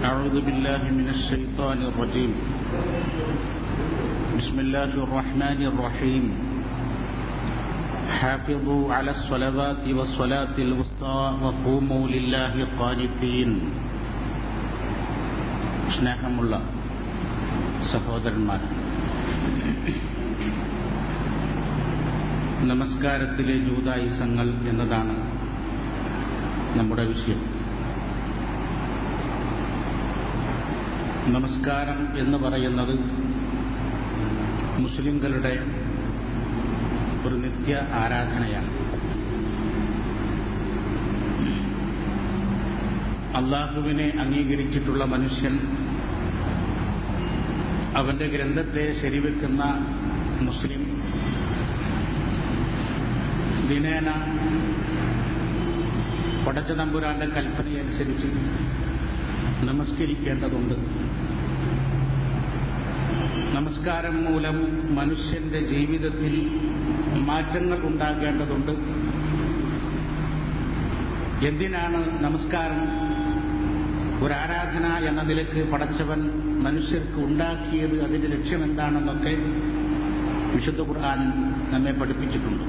أعوذ بالله من الشيطان الرجيم بسم الله الرحمن الرحيم حافظوا على الصلوات والصلاة الوسطى وقوموا لله قانتين സ്നേഹമുള്ള സഹോദരന്മാർ നമസ്കാരത്തിലെ ജൂതായുസങ്ങൾ എന്നതാണ് നമ്മുടെ വിഷയം നമസ്കാരം എന്ന് പറയുന്നത് മുസ്ലിങ്ങളുടെ ഒരു നിത്യ ആരാധനയാണ് അള്ളാഹുവിനെ അംഗീകരിച്ചിട്ടുള്ള മനുഷ്യൻ അവന്റെ ഗ്രന്ഥത്തെ ശരിവെക്കുന്ന മുസ്ലിം ദിനേന പടച്ച തമ്പുരാന്റെ കൽപ്പനയനുസരിച്ച് നമസ്കരിക്കേണ്ടതുണ്ട് നമസ്കാരം മൂലം മനുഷ്യന്റെ ജീവിതത്തിൽ മാറ്റങ്ങൾ ഉണ്ടാകേണ്ടതുണ്ട് എന്തിനാണ് നമസ്കാരം ഒരാരാധന എന്ന നിലക്ക് പടച്ചവൻ മനുഷ്യർക്ക് ഉണ്ടാക്കിയത് അതിന്റെ ലക്ഷ്യം എന്താണെന്നൊക്കെ വിശുദ്ധ ഖുർആൻ നമ്മെ പഠിപ്പിച്ചിട്ടുണ്ട്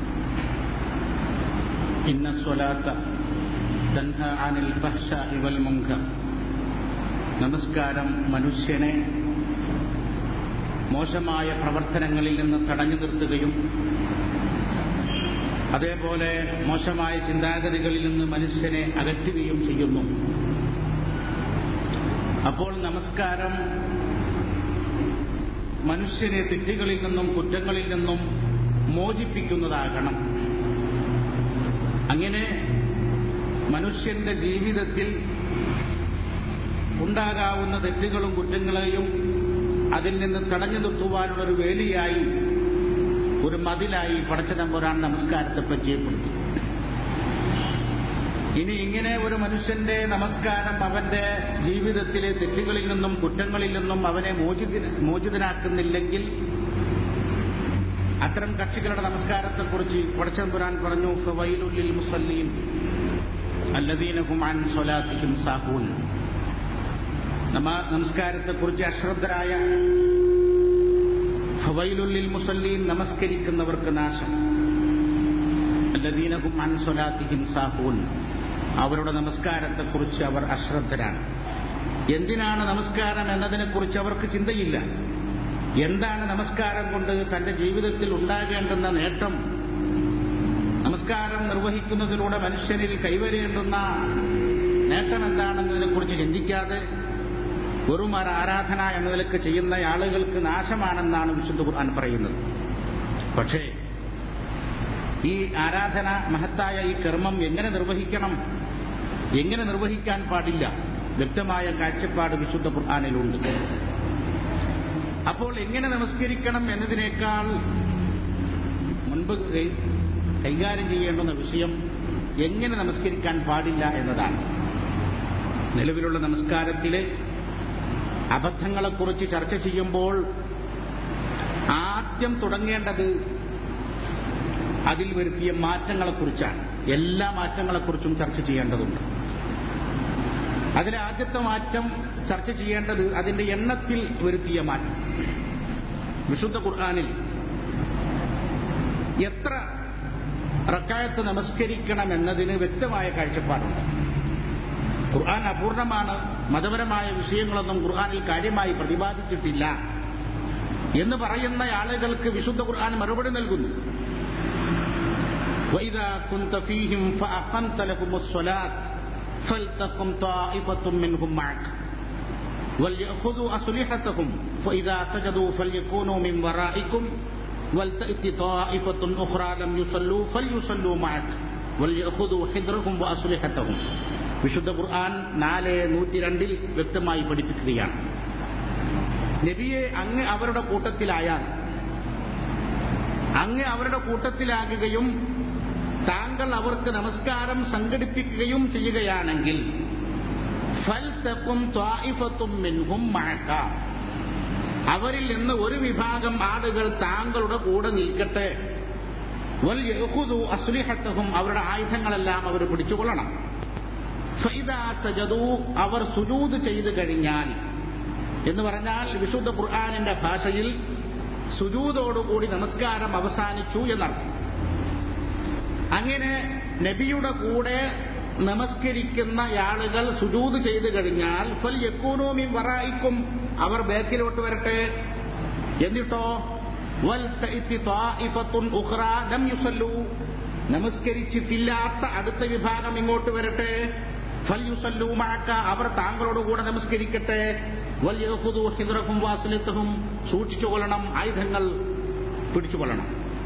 ഇന്ന സ്വലാത്ത തൻഹ അനിൽ ഫഹ്ഷ ഇവൽ മുങ്കർ നമസ്കാരം മനുഷ്യനെ മോശമായ പ്രവർത്തനങ്ങളിൽ നിന്ന് തടഞ്ഞു നിർത്തുകയും അതേപോലെ മോശമായ ചിന്താഗതികളിൽ നിന്ന് മനുഷ്യനെ അകറ്റുകയും ചെയ്യുന്നു അപ്പോൾ നമസ്കാരം മനുഷ്യനെ തെറ്റുകളിൽ നിന്നും കുറ്റങ്ങളിൽ നിന്നും മോചിപ്പിക്കുന്നതാകണം അങ്ങനെ മനുഷ്യന്റെ ജീവിതത്തിൽ ഉണ്ടാകാവുന്ന തെറ്റുകളും കുറ്റങ്ങളെയും അതിൽ നിന്ന് തടഞ്ഞു നിർത്തുവാനുള്ള ഒരു വേലിയായി ഒരു മതിലായി പടച്ചതമ്പുരാൻ നമസ്കാരത്തെ പരിചയപ്പെടുത്തി ഇനി ഇങ്ങനെ ഒരു മനുഷ്യന്റെ നമസ്കാരം അവന്റെ ജീവിതത്തിലെ തെറ്റുകളിൽ നിന്നും കുറ്റങ്ങളിൽ നിന്നും അവനെ മോചിത മോചിതനാക്കുന്നില്ലെങ്കിൽ അത്തരം കക്ഷികളുടെ നമസ്കാരത്തെക്കുറിച്ച് പടച്ചതമ്പുരാൻ പറഞ്ഞു വൈലുല്ലിൽ മുസല്ലീൻ അല്ലദീനഹും അൻ സ്വലാത്തിക്കും സാഹൂൻ നമസ്കാരത്തെക്കുറിച്ച് അശ്രദ്ധരായ ഫവൈലുല്ലിൽ മുസല്ലീൻ നമസ്കരിക്കുന്നവർക്ക് നാശം അല്ലദീനഹും അൻ സ്വലാത്തിഹിം സാഹൂൻ അവരുടെ നമസ്കാരത്തെക്കുറിച്ച് അവർ അശ്രദ്ധരാണ് എന്തിനാണ് നമസ്കാരം എന്നതിനെക്കുറിച്ച് അവർക്ക് ചിന്തയില്ല എന്താണ് നമസ്കാരം കൊണ്ട് തന്റെ ജീവിതത്തിൽ ഉണ്ടാകേണ്ടുന്ന നേട്ടം നമസ്കാരം നിർവഹിക്കുന്നതിലൂടെ മനുഷ്യനിൽ കൈവരേണ്ടുന്ന നേട്ടം എന്താണെന്നതിനെക്കുറിച്ച് ചിന്തിക്കാതെ വെറും ആരാധന എന്ന നിലക്ക് ചെയ്യുന്ന ആളുകൾക്ക് നാശമാണെന്നാണ് വിശുദ്ധ ഖുർആൻ പറയുന്നത് പക്ഷേ ഈ ആരാധന മഹത്തായ ഈ കർമ്മം എങ്ങനെ നിർവഹിക്കണം എങ്ങനെ നിർവഹിക്കാൻ പാടില്ല വ്യക്തമായ കാഴ്ചപ്പാട് വിശുദ്ധ ഖുർആാനിലുണ്ട് അപ്പോൾ എങ്ങനെ നമസ്കരിക്കണം എന്നതിനേക്കാൾ മുൻപ് കൈകാര്യം ചെയ്യേണ്ടുന്ന വിഷയം എങ്ങനെ നമസ്കരിക്കാൻ പാടില്ല എന്നതാണ് നിലവിലുള്ള നമസ്കാരത്തിലെ അബദ്ധങ്ങളെക്കുറിച്ച് ചർച്ച ചെയ്യുമ്പോൾ ആദ്യം തുടങ്ങേണ്ടത് അതിൽ വരുത്തിയ മാറ്റങ്ങളെക്കുറിച്ചാണ് എല്ലാ മാറ്റങ്ങളെക്കുറിച്ചും ചർച്ച ചെയ്യേണ്ടതുണ്ട് അതിലെ ആദ്യത്തെ മാറ്റം ചർച്ച ചെയ്യേണ്ടത് അതിന്റെ എണ്ണത്തിൽ വരുത്തിയ മാറ്റം വിശുദ്ധ ഖുർആാനിൽ എത്ര റക്കായത്ത് നമസ്കരിക്കണം എന്നതിന് വ്യക്തമായ കാഴ്ചപ്പാടുണ്ട് ഖുർആൻ അപൂർണമാണ് മതപരമായ വിഷയങ്ങളൊന്നും ഖുർആാനിൽ കാര്യമായി പ്രതിപാദിച്ചിട്ടില്ല എന്ന് പറയുന്ന ആളുകൾക്ക് വിശുദ്ധ ഖുർആൻ മറുപടി നൽകുന്നു وإذا كنت فيهم فأقمت لهم الصلاة فلتقم طائفة منهم معك وليأخذوا أسلحتهم فإذا سجدوا فليكونوا من ورائكم ولتأتي طائفة أخرى لم يصلوا فليصلوا معك وليأخذوا حذرهم وأسلحتهم വിശുദ്ധ ഖുർആൻ നാല് നൂറ്റി രണ്ടിൽ വ്യക്തമായി പഠിപ്പിക്കുകയാണ് നബിയെ അങ്ങ് അവരുടെ കൂട്ടത്തിലായാൽ അങ്ങ് അവരുടെ കൂട്ടത്തിലാകുകയും താങ്കൾ അവർക്ക് നമസ്കാരം സംഘടിപ്പിക്കുകയും ചെയ്യുകയാണെങ്കിൽ അവരിൽ നിന്ന് ഒരു വിഭാഗം ആളുകൾ താങ്കളുടെ കൂടെ നിൽക്കട്ടെ വൽ യഹുദു അസ്ലിഹത്തഹും അവരുടെ ആയുധങ്ങളെല്ലാം അവർ പിടിച്ചുകൊള്ളണം ഫൈദാ സജദു അവർ സുജൂദ് ചെയ്തു കഴിഞ്ഞാൽ എന്ന് പറഞ്ഞാൽ വിശുദ്ധ ഖുർആാനിന്റെ ഭാഷയിൽ സുജൂദോടുകൂടി നമസ്കാരം അവസാനിച്ചു എന്നർത്ഥം അങ്ങനെ നബിയുടെ കൂടെ നമസ്കരിക്കുന്ന ആളുകൾ സുജൂദ് ചെയ്തു കഴിഞ്ഞാൽ ഫൽ യക്കൂനോമിൻ വറായിക്കും അവർ ബാക്കിലോട്ട് വരട്ടെ എന്നിട്ടോ വൽ തഅതി ത്വാഇഫത്തുൻ ഉഖ്റ ലം യുസല്ലു നമസ്കരിച്ചിട്ടില്ലാത്ത അടുത്ത വിഭാഗം ഇങ്ങോട്ട് വരട്ടെ ഫൽ യുസല്ലു മഅക അവർ താങ്കളോട് കൂടെ നമസ്കരിക്കട്ടെ വൽ യഖുദു ഹിദ്റഹും വാസിലത്തഹും സൂക്ഷിച്ചുകൊള്ളണം ആയുധങ്ങൾ പിടിച്ചുകൊള്ളണം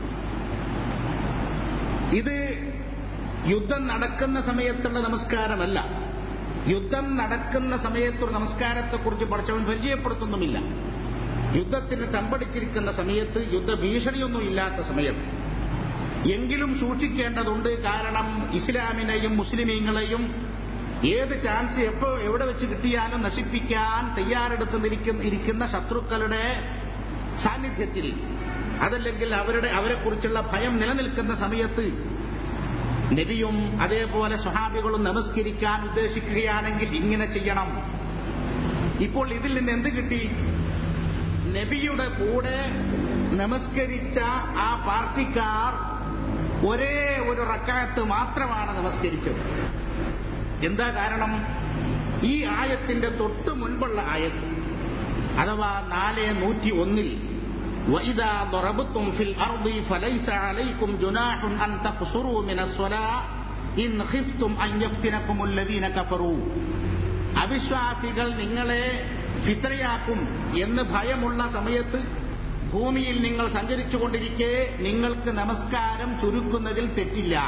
ഇത് യുദ്ധം നടക്കുന്ന സമയത്തുള്ള നമസ്കാരമല്ല യുദ്ധം നടക്കുന്ന സമയത്തുള്ള നമസ്കാരത്തെക്കുറിച്ച് പഠിച്ചവൻ പരിചയപ്പെടുത്തുന്നുമില്ല യുദ്ധത്തിന് തമ്പടിച്ചിരിക്കുന്ന സമയത്ത് യുദ്ധഭീഷണിയൊന്നും ഇല്ലാത്ത സമയത്ത് എങ്കിലും സൂക്ഷിക്കേണ്ടതുണ്ട് കാരണം ഇസ്ലാമിനെയും മുസ്ലിമീങ്ങളെയും ഏത് ചാൻസ് എപ്പോ എവിടെ വെച്ച് കിട്ടിയാലും നശിപ്പിക്കാൻ തയ്യാറെടുത്ത് നിൽക്കുന്ന ഇരിക്കുന്ന ശത്രുക്കളുടെ സാന്നിധ്യത്തിൽ അതല്ലെങ്കിൽ അവരുടെ അവരെക്കുറിച്ചുള്ള ഭയം നിലനിൽക്കുന്ന സമയത്ത് നബിയും അതേപോലെ സ്വഹാബികളും നമസ്കരിക്കാൻ ഉദ്ദേശിക്കുകയാണെങ്കിൽ ഇങ്ങനെ ചെയ്യണം ഇപ്പോൾ ഇതിൽ നിന്ന് എന്ത് കിട്ടി നബിയുടെ കൂടെ നമസ്കരിച്ച ആ പാർട്ടിക്കാർ ഒരേ ഒരു റക്കാത്ത് മാത്രമാണ് നമസ്കരിച്ചത് എന്താ കാരണം ഈ ആയത്തിന്റെ തൊട്ട് മുൻപുള്ള ആയത്ത് അഥവാ നാല് നൂറ്റി ഒന്നിൽ وإذا ضربتم في الأرض فليس عليكم جناح أن تقصروا من الصلاة إن خفتم أن يفتنكم الذين كفروا അവിശ്വാസികൾ നിങ്ങളെ ഫിത്രയാക്കും എന്ന് ഭയമുള്ള സമയത്ത് ഭൂമിയിൽ നിങ്ങൾ സഞ്ചരിച്ചുകൊണ്ടിരിക്കെ നിങ്ങൾക്ക് നമസ്കാരം ചുരുക്കുന്നതിൽ തെറ്റില്ല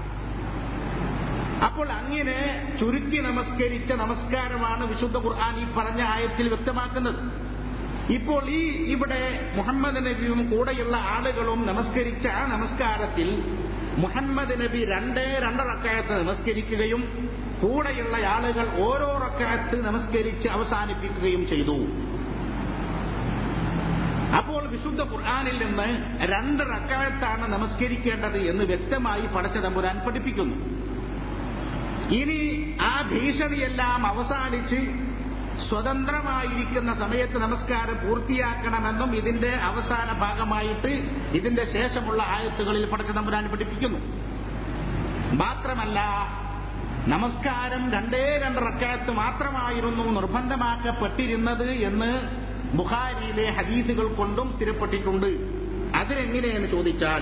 അപ്പോൾ അങ്ങനെ ചുരുക്കി നമസ്കരിച്ച നമസ്കാരമാണ് വിശുദ്ധ ഖുർആൻ ഈ പറഞ്ഞ ആയത്തിൽ വ്യക്തമാക്കുന്നത് ഇപ്പോൾ ഈ ഇവിടെ മുഹമ്മദ് നബിയും കൂടെയുള്ള ആളുകളും നമസ്കരിച്ച ആ നമസ്കാരത്തിൽ മുഹമ്മദ് നബി രണ്ടേ രണ്ടറക്കായത്ത് നമസ്കരിക്കുകയും കൂടെയുള്ള ആളുകൾ ഓരോ റക്കായത്ത് നമസ്കരിച്ച് അവസാനിപ്പിക്കുകയും ചെയ്തു അപ്പോൾ വിശുദ്ധ ഖുർആാനിൽ നിന്ന് രണ്ട് റക്കായത്താണ് നമസ്കരിക്കേണ്ടത് എന്ന് വ്യക്തമായി പടച്ച തമ്പുരാൻ പഠിപ്പിക്കുന്നു ഇനി ആ ഭീഷണിയെല്ലാം അവസാനിച്ച് സ്വതന്ത്രമായിരിക്കുന്ന സമയത്ത് നമസ്കാരം പൂർത്തിയാക്കണമെന്നും ഇതിന്റെ അവസാന ഭാഗമായിട്ട് ഇതിന്റെ ശേഷമുള്ള ആയത്തുകളിൽ പടച്ച തമ്പുരാൻ പഠിപ്പിക്കുന്നു മാത്രമല്ല നമസ്കാരം രണ്ടേ രണ്ട് റക്കായത്ത് മാത്രമായിരുന്നു നിർബന്ധമാക്കപ്പെട്ടിരുന്നത് എന്ന് ബുഖാരിയിലെ ഹദീസുകൾ കൊണ്ടും സ്ഥിരപ്പെട്ടിട്ടുണ്ട് അതിനെങ്ങനെയെന്ന് ചോദിച്ചാൽ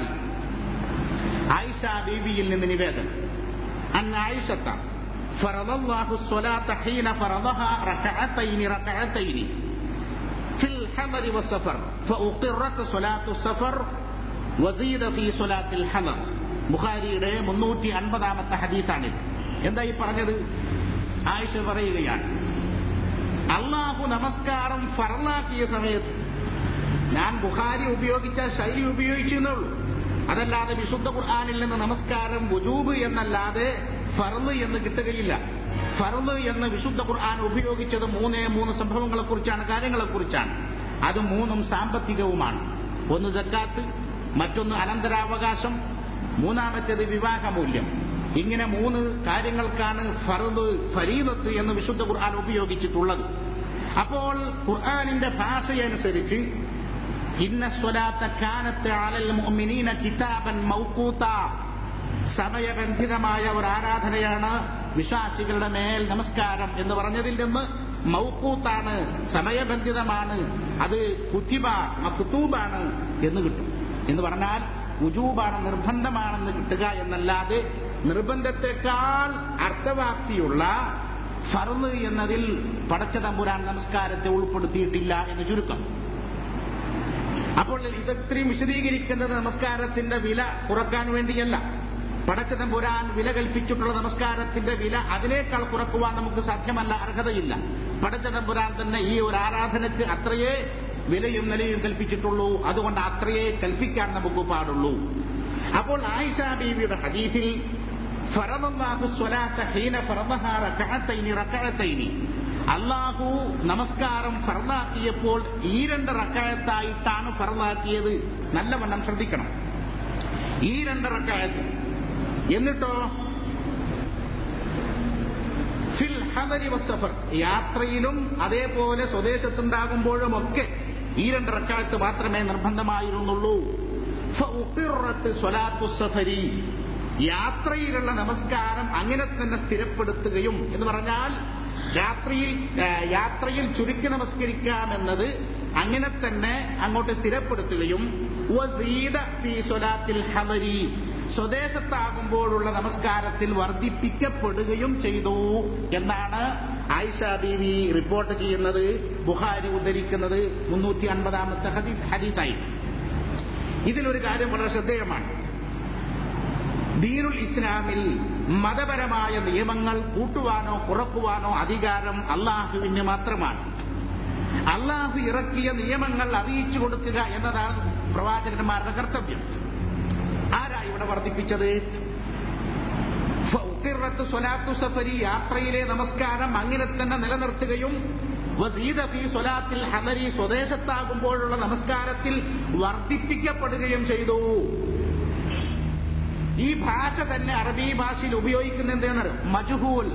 ആയിഷ ബീബിയിൽ നിന്ന് നിവേദനം അൻ ആയിഷത്ത فرض الله الصلاة حين فرضها ركعتين ركعتين في الحضر والسفر فأقرت صلاة السفر وزيد في صلاة الحضر ബുഖാരിയുടെ മുന്നൂറ്റി അൻപതാമത്തെ ഹദീത്താണിത് എന്താ ഈ പറഞ്ഞത് ആയിഷ പറയുകയാണ് അള്ളാഹു നമസ്കാരം ഫറലാക്കിയ സമയത്ത് ഞാൻ ബുഖാരി ഉപയോഗിച്ച ശൈലി ഉപയോഗിച്ചു എന്നുള്ളൂ അതല്ലാതെ വിശുദ്ധ ഖുർആാനിൽ നിന്ന് നമസ്കാരം വുജൂബ് എന്നല്ലാതെ ഫർദ് എന്ന് കിട്ടുകയില്ല ഫർദ് എന്ന് വിശുദ്ധ ഖുർആൻ ഉപയോഗിച്ചത് മൂന്നേ മൂന്ന് സംഭവങ്ങളെ കുറിച്ചാണ് കാര്യങ്ങളെ കുറിച്ചാണ് അത് മൂന്നും സാമ്പത്തികവുമാണ് ഒന്ന് ജക്കാത്ത് മറ്റൊന്ന് അനന്തരാവകാശം മൂന്നാമത്തേത് വിവാഹമൂല്യം ഇങ്ങനെ മൂന്ന് കാര്യങ്ങൾക്കാണ് ഫർദ് ഫരീദത്ത് എന്ന് വിശുദ്ധ ഖുർആൻ ഉപയോഗിച്ചിട്ടുള്ളത് അപ്പോൾ ഖുർആാനിന്റെ ഭാഷയനുസരിച്ച് ഇന്ന സ്വലാത്ത കാനത്ത് അലൽ മുഅ്മിനീന കിതാബൻ മൗഖൂത സമയബന്ധിതമായ ഒരു ആരാധനയാണ് വിശ്വാസികളുടെ മേൽ നമസ്കാരം എന്ന് പറഞ്ഞതിൽ നിന്ന് മൗക്കൂത്താണ് സമയബന്ധിതമാണ് അത് കുത്തിബ മക്തൂബാണ് എന്ന് കിട്ടും എന്ന് പറഞ്ഞാൽ ഉജൂബാണ് നിർബന്ധമാണെന്ന് കിട്ടുക എന്നല്ലാതെ നിർബന്ധത്തെക്കാൾ അർത്ഥവാപ്തിയുള്ള ഫർന്ന് എന്നതിൽ പടച്ച തമ്പുരാൻ നമസ്കാരത്തെ ഉൾപ്പെടുത്തിയിട്ടില്ല എന്ന് ചുരുക്കം അപ്പോൾ ഇതത്രയും വിശദീകരിക്കുന്നത് നമസ്കാരത്തിന്റെ വില കുറക്കാൻ വേണ്ടിയല്ല പടച്ച തമ്പുരാൻ വില കൽപ്പിച്ചിട്ടുള്ള നമസ്കാരത്തിന്റെ വില അതിനേക്കാൾ കുറക്കുവാൻ നമുക്ക് സാധ്യമല്ല അർഹതയില്ല പടച്ച തമ്പുരാൻ തന്നെ ഈ ഒരു ആരാധനയ്ക്ക് അത്രയേ വിലയും നിലയും കൽപ്പിച്ചിട്ടുള്ളൂ അതുകൊണ്ട് അത്രയേ കൽപ്പിക്കാൻ നമുക്ക് പാടുള്ളൂ അപ്പോൾ ആയിഷ ബീവിയുടെ ഹദീഫിൽ അള്ളാഹു നമസ്കാരം ഫർദാക്കിയപ്പോൾ ഈ രണ്ട് റക്കായത്തായിട്ടാണ് ഫർദാക്കിയത് നല്ലവണ്ണം ശ്രദ്ധിക്കണം ഈ രണ്ട് റക്കായത്ത് എന്നിട്ടോ ഹദരി വസ്സഫർ യാത്രയിലും അതേപോലെ സ്വദേശത്തുണ്ടാകുമ്പോഴും ഒക്കെ ഈ രണ്ട് റക്കാത്ത് മാത്രമേ നിർബന്ധമായിരുന്നുള്ളൂ ഫഉഖിറത്ത് സ്വലാത്തു സഫരി യാത്രയിലുള്ള നമസ്കാരം അങ്ങനെ തന്നെ സ്ഥിരപ്പെടുത്തുകയും എന്ന് പറഞ്ഞാൽ രാത്രിയിൽ ആ, യാത്രയിൽ ചുരുക്കി നമസ്കരിക്കാമെന്നത് അങ്ങനെ തന്നെ അങ്ങോട്ട് സ്ഥിരപ്പെടുത്തുകയും വസീദ ഫീ സ്വലാത്തിൽ ഹദരി സ്വദേശത്താകുമ്പോഴുള്ള നമസ്കാരത്തിൽ വർദ്ധിപ്പിക്കപ്പെടുകയും ചെയ്തു എന്നാണ് ആയിഷ ബീവി റിപ്പോർട്ട് ചെയ്യുന്നത് ബുഹാരി ഉദ്ധരിക്കുന്നത് മുന്നൂറ്റി അൻപതാമത്തെ ഹദീസായി ഇതിലൊരു കാര്യം വളരെ ശ്രദ്ധേയമാണ് ദീനുൽ ഇസ്ലാമിൽ മതപരമായ നിയമങ്ങൾ കൂട്ടുവാനോ കുറക്കുവാനോ അധികാരം അള്ളാഹുവിന് മാത്രമാണ് അള്ളാഹു ഇറക്കിയ നിയമങ്ങൾ അറിയിച്ചു കൊടുക്കുക എന്നതാണ് പ്രവാചകന്മാരുടെ കർത്തവ്യം ആരാ ഇവിടെ വർദ്ധിപ്പിച്ചത് ഫഉഖിറത്ത് സ്വലാത്തു സഫരി യാത്രയിലെ നമസ്കാരം അങ്ങനെ തന്നെ നിലനിർത്തുകയും വസീദ ഫീ സ്വലാത്തിൽ ഹദരി സ്വദേശത്താകുമ്പോഴുള്ള നമസ്കാരത്തിൽ വർദ്ധിപ്പിക്കപ്പെടുകയും ചെയ്തു ഈ ഭാഷ തന്നെ അറബി ഭാഷയിൽ ഉപയോഗിക്കുന്നത് എന്താണ് മജുഹൂൽ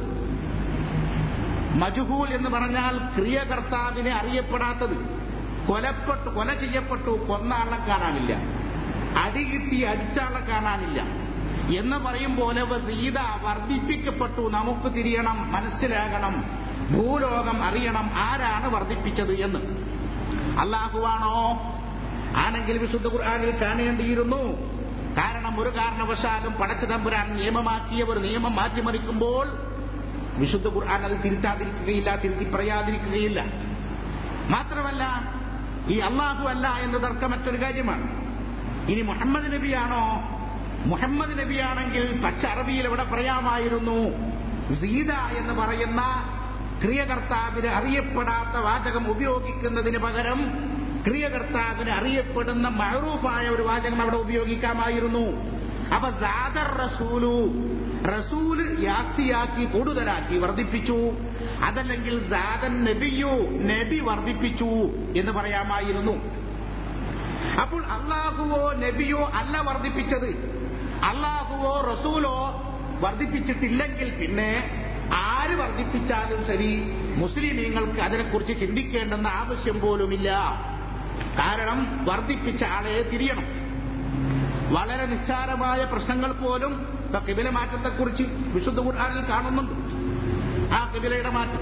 മജുഹൂൽ എന്ന് പറഞ്ഞാൽ ക്രിയകർത്താവിനെ അറിയപ്പെടാത്തത് കൊലപ്പെട്ടു കൊല ചെയ്യപ്പെട്ടു കൊന്ന ആളെ കാണാനില്ല അടി കിട്ടി അടിച്ചാളെ കാണാനില്ല എന്ന് പറയും പോലെ വസീത വർദ്ധിപ്പിക്കപ്പെട്ടു നമുക്ക് തിരിയണം മനസ്സിലാകണം ഭൂലോകം അറിയണം ആരാണ് വർദ്ധിപ്പിച്ചത് എന്ന് അള്ളാഹുവാണോ ആണെങ്കിൽ വിശുദ്ധ ഖുർആാനിൽ കാണേണ്ടിയിരുന്നു കാരണം ഒരു കാരണവശാലും പടച്ച തമ്പുരാൻ നിയമമാക്കിയ ഒരു നിയമം മാറ്റിമറിക്കുമ്പോൾ വിശുദ്ധ ഖുർആൻ അത് തിരുത്താതിരിക്കുകയില്ല തിരുത്തി പറയാതിരിക്കുകയില്ല മാത്രമല്ല ഈ അള്ളാഹു അല്ല എന്ന് തർക്കം മറ്റൊരു കാര്യമാണ് ഇനി മുഹമ്മദ് നബിയാണോ മുഹമ്മദ് നബിയാണെങ്കിൽ പച്ച അറബിയിൽ എവിടെ പറയാമായിരുന്നു സീത എന്ന് പറയുന്ന ക്രിയകർത്താവിന് അറിയപ്പെടാത്ത വാചകം ഉപയോഗിക്കുന്നതിന് പകരം ക്രിയകർത്താവിന് അറിയപ്പെടുന്ന മഹറൂഫായ ഒരു വാചകം അവിടെ ഉപയോഗിക്കാമായിരുന്നു അപ്പൊ സാദർ റസൂലു റസൂല് യാത്തിയാക്കി കൂടുതലാക്കി വർദ്ധിപ്പിച്ചു അതല്ലെങ്കിൽ സാദൻ നബിയോ നബി വർദ്ധിപ്പിച്ചു എന്ന് പറയാമായിരുന്നു അപ്പോൾ അള്ളാഹുവോ നബിയോ അല്ല വർദ്ധിപ്പിച്ചത് അള്ളാഹുവോ റസൂലോ വർദ്ധിപ്പിച്ചിട്ടില്ലെങ്കിൽ പിന്നെ ആര് വർദ്ധിപ്പിച്ചാലും ശരി മുസ്ലിമീങ്ങൾക്ക് അതിനെക്കുറിച്ച് ചിന്തിക്കേണ്ടെന്ന ആവശ്യം പോലുമില്ല കാരണം വർദ്ധിപ്പിച്ച ആളെ തിരിയണം വളരെ നിസ്സാരമായ പ്രശ്നങ്ങൾ പോലും ഇപ്പൊ കിബില മാറ്റത്തെക്കുറിച്ച് വിശുദ്ധ ഖുർആാനിൽ കാണുന്നുണ്ട് ആ കിബിലയുടെ മാറ്റം